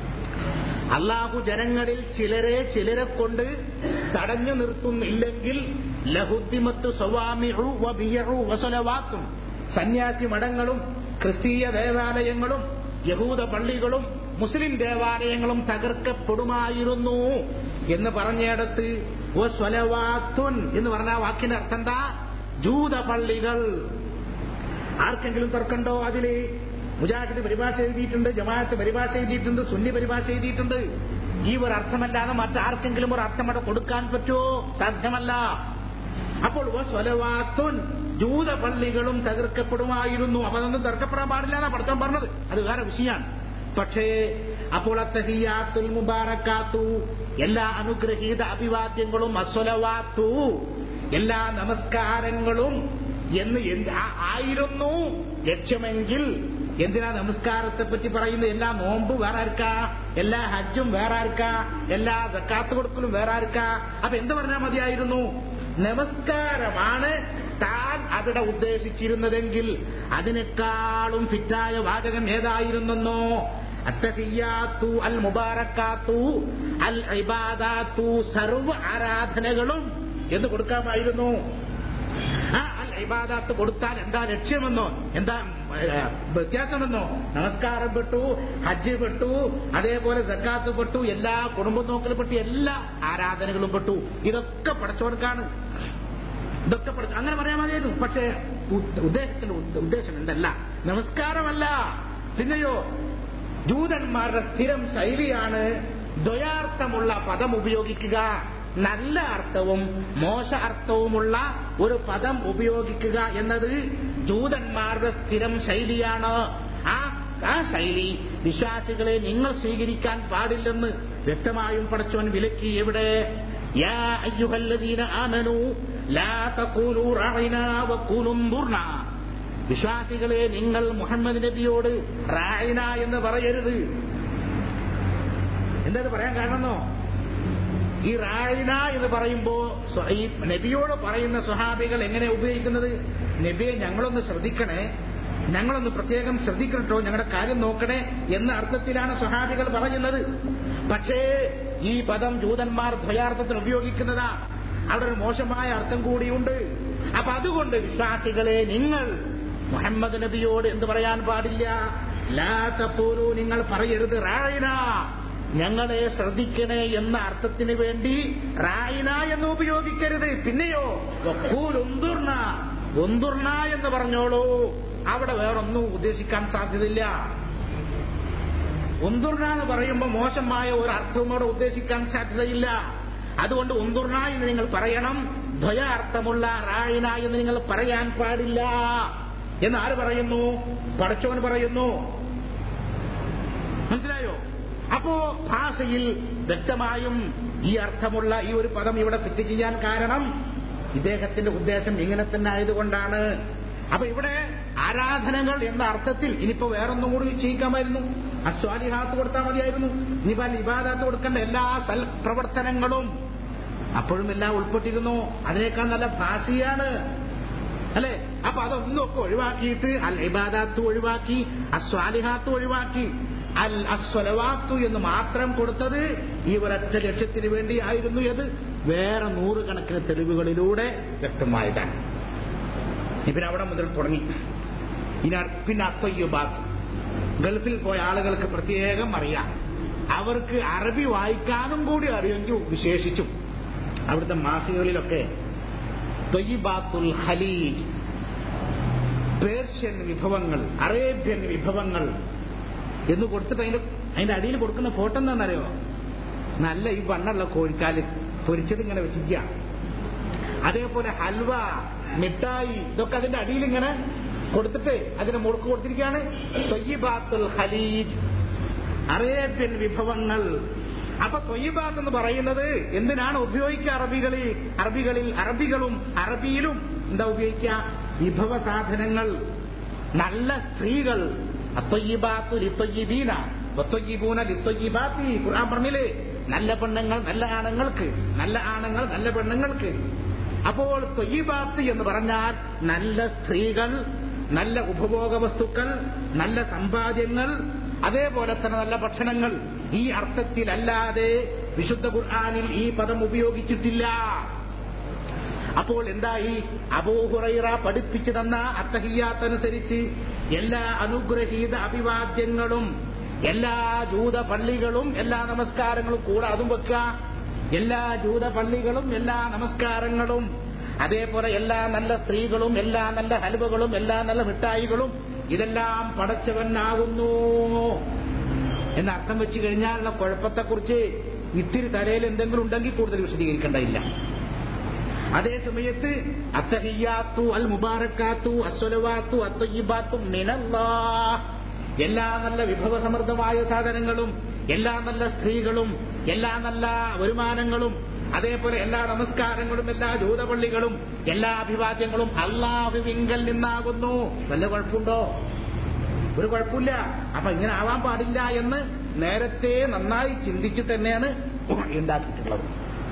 അള്ളാഹു ജനങ്ങളിൽ ചിലരെ ചിലരെ കൊണ്ട് തടഞ്ഞു നിർത്തുന്നില്ലെങ്കിൽ ലഹുദ്ദിമത്ത് സ്വവാമിഹു വബിയഹു വസലവാത്തും സന്യാസി മഠങ്ങളും ക്രിസ്തീയ ദേവാലയങ്ങളും യഹൂദ പള്ളികളും മുസ്ലിം ദേവാലയങ്ങളും തകർക്കപ്പെടുമായിരുന്നു എന്ന് പറഞ്ഞിടത്ത് സ്വലവാത്തുൻ എന്ന് പറഞ്ഞ ആ വാക്കിന്റെ അർത്ഥം എന്താ ജൂത പള്ളികൾ ആർക്കെങ്കിലും തർക്കണ്ടോ അതില് മുജാഹിദ് പരിഭാഷ എഴുതിയിട്ടുണ്ട് ജമാഅത്ത് പരിഭാഷ എഴുതിയിട്ടുണ്ട് സുന്നി പരിഭാഷ എഴുതിയിട്ടുണ്ട് ഈ ഒരു അർത്ഥമല്ലാതെ മറ്റാർക്കെങ്കിലും ഒരു അർത്ഥം അവിടെ കൊടുക്കാൻ പറ്റുമോ സാധ്യമല്ല അപ്പോൾ സ്വലവാത്തുൻ ജൂത പള്ളികളും തകർക്കപ്പെടുമായിരുന്നു അപ്പൊ അതൊന്നും തകർക്കപ്പെടാൻ പാടില്ല എന്നാ പഠിത്തം പറഞ്ഞത് അത് വേറെ വിഷയമാണ് പക്ഷേ അപ്പോൾ അത്തഹിയാത്തുൽ മുബാറക്കാത്തു എല്ലാ അനുഗ്രഹീത അഭിവാദ്യങ്ങളും അസ്വലവാത്തു എല്ലാ നമസ്കാരങ്ങളും എന്ന് എന്ത് ആ- ആയിരുന്നു ലക്ഷ്യമെങ്കിൽ എന്തിനാ നമസ്കാരത്തെ പറ്റി പറയുന്നത് എല്ലാ നോമ്പ് വേറെ ആർക്കാ എല്ലാ ഹജ്ജും വേറെ ആർക്കാ എല്ലാ സക്കാത്ത് കൊടുക്കലും വേറെ ആർക്കാ അപ്പൊ എന്ത് പറഞ്ഞാൽ മതിയായിരുന്നു നമസ്കാരമാണ് താൻ അവിടെ ഉദ്ദേശിച്ചിരുന്നതെങ്കിൽ അതിനേക്കാളും ഫിറ്റായ വാചകം ഏതായിരുന്നെന്നോ അത്തഹിയാത്തു അൽ മുബാറക്കാത്തു അൽ ഇബാദാത്തു സർവ ആരാധനകളും എന്ന് കൊടുക്കാമായിരുന്നു ആ അൽ ഇബാദാത്ത് കൊടുത്താൽ എന്താ ലക്ഷ്യമെന്നോ എന്താ ഏ, വ്യത്യാസമെന്നോ നമസ്കാരം പെട്ടു ഹജ്ജ് പെട്ടു അതേപോലെ സക്കാത്ത് പെട്ടു എല്ലാ കുടുംബം നോക്കൽ പെട്ടു എല്ലാ ആരാധനകളും പെട്ടു ഇതൊക്കെ പഠിച്ചവർക്കാണ് ഇതൊക്കെ പഠിച്ചു അങ്ങനെ പറയാൻ മതിയായിരുന്നു പക്ഷേ ഉ- ഉദ്ദേശത്തിന്റെ ഉദ്ദ- ഉദ്ദേശം എന്തല്ല നമസ്കാരമല്ല പിന്നെയോ ജൂതന്മാരുടെ സ്ഥിരം ശൈലിയാണ് ദ്വയാർത്ഥമുള്ള പദം ഉപയോഗിക്കുക നല്ല അർത്ഥവും മോശ അർത്ഥവുമുള്ള ഒരു പദം ഉപയോഗിക്കുക എന്നത് ജൂതന്മാരുടെ സ്ഥിരം ശൈലിയാണ് ആ ആ ശൈലി വിശ്വാസികളെ നിങ്ങൾ സ്വീകരിക്കാൻ പാടില്ലെന്ന് വ്യക്തമായും പടച്ചവൻ വിലക്കി എവിടെ യാ അയ്യുഹല്ലദീന ആമനു ലാ തഖൂലു റഅനാ വഖൂലു എന്ദുർനാ വിശ്വാസികളെ നിങ്ങൾ മുഹമ്മദ് നബിയോട് റായിന എന്ന് പറയരുത് എന്താ ഇത് പറയാൻ കാരണമെന്നോ ഈ റായിന എന്ന് പറയുമ്പോ സ്വ- ഈ നബിയോട് പറയുന്ന സ്വഹാബികൾ എങ്ങനെ ഉപയോഗിക്കുന്നത് നബിയെ ഞങ്ങളൊന്ന് ശ്രദ്ധിക്കണേ ഞങ്ങളൊന്ന് പ്രത്യേകം ശ്രദ്ധിക്കട്ടോ ഞങ്ങളുടെ കാര്യം നോക്കണേ എന്ന അർത്ഥത്തിലാണ് സ്വഹാബികൾ പറയുന്നത് പക്ഷേ ഈ പദം ജൂതന്മാർ ദ്വയാർത്ഥത്തിൽ ഉപയോഗിക്കുന്നതാ അവിടെ ഒരു മോശമായ അർത്ഥം കൂടിയുണ്ട് അപ്പൊ അതുകൊണ്ട് വിശ്വാസികളെ നിങ്ങൾ മുഹമ്മദ് നബിയോട് എന്ത് പറയാൻ പാടില്ല ലാ തഖൂലു നിങ്ങൾ പറയരുത് റായിന ഞങ്ങളെ ശ്രദ്ധിക്കണേ എന്ന അർത്ഥത്തിന് വേണ്ടി റായിന എന്ന് ഉപയോഗിക്കരുത് പിന്നെയോ വഖൂൽ ഉന്തുർന ഉന്തുർന എന്ന് പറഞ്ഞോളൂ അവിടെ വേറൊന്നും ഉദ്ദേശിക്കാൻ സാധ്യതയില്ല ഉന്തുർന എന്ന് പറയുമ്പോൾ മോശമായ ഒരു അർത്ഥവും അവിടെ ഉദ്ദേശിക്കാൻ സാധ്യതയില്ല അതുകൊണ്ട് ഉന്തുർന എന്ന് നിങ്ങൾ പറയണം ദ്വയ അർത്ഥമുള്ള റായിന എന്ന് നിങ്ങൾ പറയാൻ പാടില്ല എന്ന് ആര് പറയുന്നു പടച്ചോൻ പറയുന്നു മനസ്സിലായോ അപ്പോ ഭാഷയിൽ വ്യക്തമായും ഈ അർത്ഥമുള്ള ഈ ഒരു പദം ഇവിടെ ഫിറ്റ് ചെയ്യാൻ കാരണം ഇദ്ദേഹത്തിന്റെ ഉദ്ദേശം ഇങ്ങനെ തന്നെ ആയതുകൊണ്ടാണ് അപ്പൊ ഇവിടെ ആരാധനകൾ എന്ന അർത്ഥത്തിൽ ഇനിയിപ്പോ വേറൊന്നും കൂടി ചെയ്യിക്കാമായിരുന്നു അസ്വാലിഹാത്ത് കൊടുത്താൽ മതിയായിരുന്നു ഇനിയിപ്പോ അല്ല ഇബാദാത്ത് കൊടുക്കേണ്ട എല്ലാ സൽപ്രവർത്തനങ്ങളും അപ്പോഴും എല്ലാം ഉൾപ്പെട്ടിരുന്നു അതിനേക്കാൾ നല്ല ഭാഷയാണ് അല്ലെ അപ്പൊ അതൊന്നും ഒക്കെ ഒഴിവാക്കിയിട്ട് അൽ ഇബാദാത്ത് ഒഴിവാക്കി അസ്വാലിഹാത്ത് ഒഴിവാക്കി അൽ അസ്വലവാത്തു എന്ന് മാത്രം കൊടുത്തത് ഈ ഒരൊറ്റ ലക്ഷ്യത്തിന് വേണ്ടി ആയിരുന്നു ഇത് വേറെ നൂറുകണക്കിന് തെളിവുകളിലൂടെ വ്യക്തമായതാണ് ഇവൻ അവിടെ മുതൽ തുടങ്ങി ഇനി അ- പിന്നെ അത്തൊയ്യുബാത്ത് ഗൾഫിൽ പോയ ആളുകൾക്ക് പ്രത്യേകം അറിയാം അവർക്ക് അറബി വായിക്കാനും കൂടി അറിയെങ്കിൽ വിശേഷിച്ചും അവിടുത്തെ മാസികകളിലൊക്കെ തൊയ്യിബാത്തുൽ ഖലീജ് പേർഷ്യൻ വിഭവങ്ങൾ അറേബ്യൻ വിഭവങ്ങൾ എന്ന് കൊടുത്തിട്ട് അതിന്റെ അതിന്റെ അടിയിൽ കൊടുക്കുന്ന ഫോട്ടോ എന്താണെന്നറിയോ നല്ല ഈ വണ്ണുള്ള കോഴിക്കാല് പൊരിച്ചത് ഇങ്ങനെ വെച്ചിരിക്കുക അതേപോലെ ഹൽവ മിഠായി ഇതൊക്കെ അതിന്റെ അടിയിൽ ഇങ്ങനെ കൊടുത്തിട്ട് അതിന് മുറുക്ക് കൊടുത്തിരിക്കുകയാണ് തൊയ്യിബാത്തുൽ ഖലീജ് അറേബ്യൻ വിഭവങ്ങൾ അപ്പൊ തൊയ്യിബാത്ത് എന്ന് പറയുന്നത് എന്തിനാണ് ഉപയോഗിക്കുക അറബികളിൽ അറബികളിൽ അറബികളും അറബിയിലും എന്താ ഉപയോഗിക്കുക വിഭവ സാധനങ്ങൾ നല്ല സ്ത്രീകൾ അത്തൊയ്യിബാത്തു ലിത്തൊയ്യിബീന വത്തൊയ്യിബൂന ലിത്തൊയ്യിബാത്തി ഖുർആൻ പറഞ്ഞില്ലേ നല്ല പെണ്ണുങ്ങൾ നല്ല ആണുങ്ങൾക്ക് നല്ല ആണുങ്ങൾ നല്ല പെണ്ണുങ്ങൾക്ക് അപ്പോൾ തൊയ്യിബാത്ത് എന്ന് പറഞ്ഞാൽ നല്ല സ്ത്രീകൾ നല്ല ഉപഭോഗ വസ്തുക്കൾ നല്ല സമ്പാദ്യങ്ങൾ അതേപോലെ തന്നെ നല്ല ഭക്ഷണങ്ങൾ ഈ അർത്ഥത്തിലല്ലാതെ വിശുദ്ധ ഖുർആാനിൽ ഈ പദം ഉപയോഗിച്ചിട്ടില്ല അപ്പോൾ എന്തായി അബൂഹുറൈറ പഠിപ്പിച്ചു തന്ന അത്തഹിയാത്തനുസരിച്ച് എല്ലാ അനുഗ്രഹീത അഭിവാദ്യങ്ങളും എല്ലാ ജൂത പള്ളികളും എല്ലാ നമസ്കാരങ്ങളും കൂടെ അതും വെക്കുക എല്ലാ ജൂത പള്ളികളും എല്ലാ നമസ്കാരങ്ങളും അതേപോലെ എല്ലാ നല്ല സ്ത്രീകളും എല്ലാ നല്ല ഹലുവകളും എല്ലാ നല്ല മിഠായികളും ഇതെല്ലാം പടച്ചവനാകുന്നു എന്ന അർത്ഥം വെച്ച് കഴിഞ്ഞാലുള്ള കുഴപ്പത്തെക്കുറിച്ച് ഇത്തിരി തലയിൽ എന്തെങ്കിലും ഉണ്ടെങ്കിൽ കൂടുതൽ വിശദീകരിക്കേണ്ടതില്ല അതേ സമയത്ത് അത്തഹിയാത്തു അൽ മുബാറക്കാത്തു അസ്വലവാത്തു അത്തയ്യിബാത്തു മിനല്ലാ എല്ലാ നല്ല വിഭവസമൃദ്ധമായ സാധനങ്ങളും എല്ലാ നല്ല സ്ത്രീകളും എല്ലാ നല്ല വരുമാനങ്ങളും അതേപോലെ എല്ലാ നമസ്കാരങ്ങളും എല്ലാ ജൂതപള്ളികളും എല്ലാ അഭിവാദ്യങ്ങളും അള്ളാഹുവിങ്കൽ നിന്നാകുന്നു വല്ല കുഴപ്പമുണ്ടോ ഒരു കുഴപ്പമില്ല അപ്പൊ ഇങ്ങനെ ആവാൻ പാടില്ല എന്ന് നേരത്തെ നന്നായി ചിന്തിച്ചിട്ട് തന്നെയാണ് ഉണ്ടാക്കിയിട്ടുള്ളത്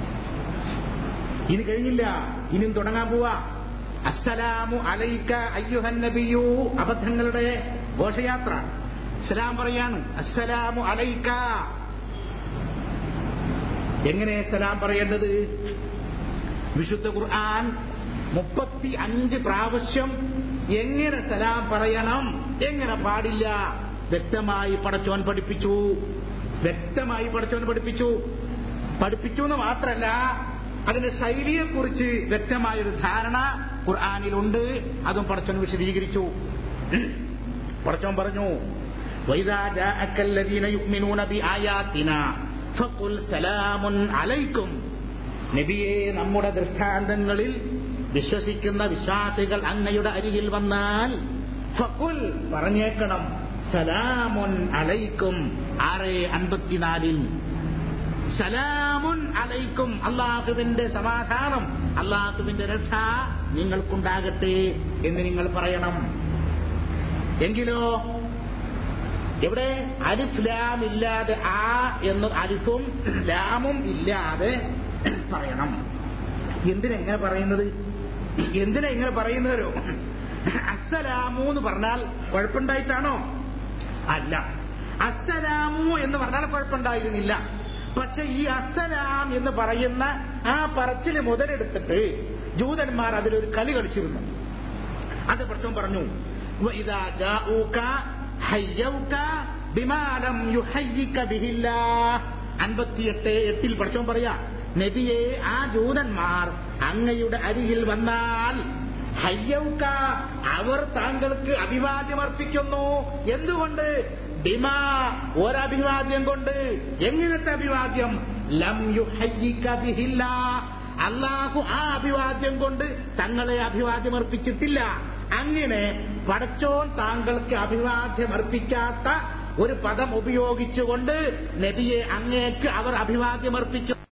ഇനി കഴിഞ്ഞില്ല ഇനിയും തുടങ്ങാൻ പോവാ അസ്സലാമു അലൈക്ക അയ്യുഹൻ നബിയു അബദ്ധങ്ങളുടെ ഘോഷയാത്ര സലാം പറയാണ് അസ്സലാമു അലൈക്ക എങ്ങനെ സലാം പറയേണ്ടത് വിശുദ്ധ ഖുർആൻ മുപ്പത്തി അഞ്ച് പ്രാവശ്യം എങ്ങനെ സലാം പറയണം എങ്ങനെ പാടില്ല വ്യക്തമായി പടച്ചോൻ പഠിപ്പിച്ചു വ്യക്തമായി പടച്ചോൻ പഠിപ്പിച്ചു പഠിപ്പിച്ചു എന്ന് മാത്രമല്ല അതിന്റെ ശൈലിയെക്കുറിച്ച് വ്യക്തമായൊരു ധാരണ ഖുർആാനിലുണ്ട് അതും പടച്ചോൻ വിശദീകരിച്ചു പടച്ചോൻ പറഞ്ഞു وإذا جاءك الذين يؤمنون بآياتنا فقل سلام عليكم നബിയെ നമ്മുടെ ദൃഷ്ടാന്തങ്ങളിൽ വിശ്വസിക്കുന്ന വിശ്വാസികൾ അങ്ങയുടെ അരികിൽ വന്നാൽ ഫക്കുൽ പറഞ്ഞേക്കണം സലാമുൻ അലൈക്കും ആറ് അൻപത്തിനാലിൽ സലാമുൻ അലൈക്കും അള്ളാഹുവിന്റെ സമാധാനം അള്ളാഹുവിന്റെ രക്ഷ നിങ്ങൾക്കുണ്ടാകട്ടെ എന്ന് നിങ്ങൾ പറയണം എങ്കിലോ ഇവിടെ അലിഫ് ലാം ഇല്ലാതെ ആ എന്ന് അലിഫും ലാമും ഇല്ലാതെ പറയണം എന്തിനെങ്ങനെ പറയുന്നത് എന്തിനാ ഇങ്ങനെ പറയുന്നവരോ അസ്സലാമു എന്ന് പറഞ്ഞാൽ കുഴപ്പമുണ്ടായിട്ടാണോ അല്ല അസ്സലാമു എന്ന് പറഞ്ഞാൽ കുഴപ്പമുണ്ടായിരുന്നില്ല പക്ഷെ ഈ അസ്സലാം എന്ന് പറയുന്ന ആ പറച്ചില് മുതലെടുത്തിട്ട് ജൂതന്മാർ അതിലൊരു കളി കളിച്ചിരുന്നു അത് പ്രശ്നം പറഞ്ഞു وإذا جاءوك حيوك بما لم يحيك به الله അൻപത്തിയെട്ട് എട്ടിൽ പഠിച്ചോൻ പറയാ നബിയെ ആ ജൂതന്മാർ അങ്ങയുടെ അരികിൽ വന്നാൽ ഹയ്യൗക്ക അവർ താങ്കൾക്ക് അഭിവാദ്യം അർപ്പിക്കുന്നു എന്തുകൊണ്ട് ബിമാ ഒരഭിവാദ്യം കൊണ്ട് എങ്ങനത്തെ അഭിവാദ്യം ലം യുഹയ്യിക ബിഹില്ല അള്ളാഹു ആ അഭിവാദ്യം കൊണ്ട് തങ്ങളെ അഭിവാദ്യം അർപ്പിച്ചിട്ടില്ല അങ്ങനെ പടച്ചോൻ താങ്കൾക്ക് അഭിവാദ്യം അർപ്പിക്കാത്ത ഒരു പദം ഉപയോഗിച്ചുകൊണ്ട് നബിയെ അങ്ങേക്ക് അവർ അഭിവാദ്യം അർപ്പിക്കും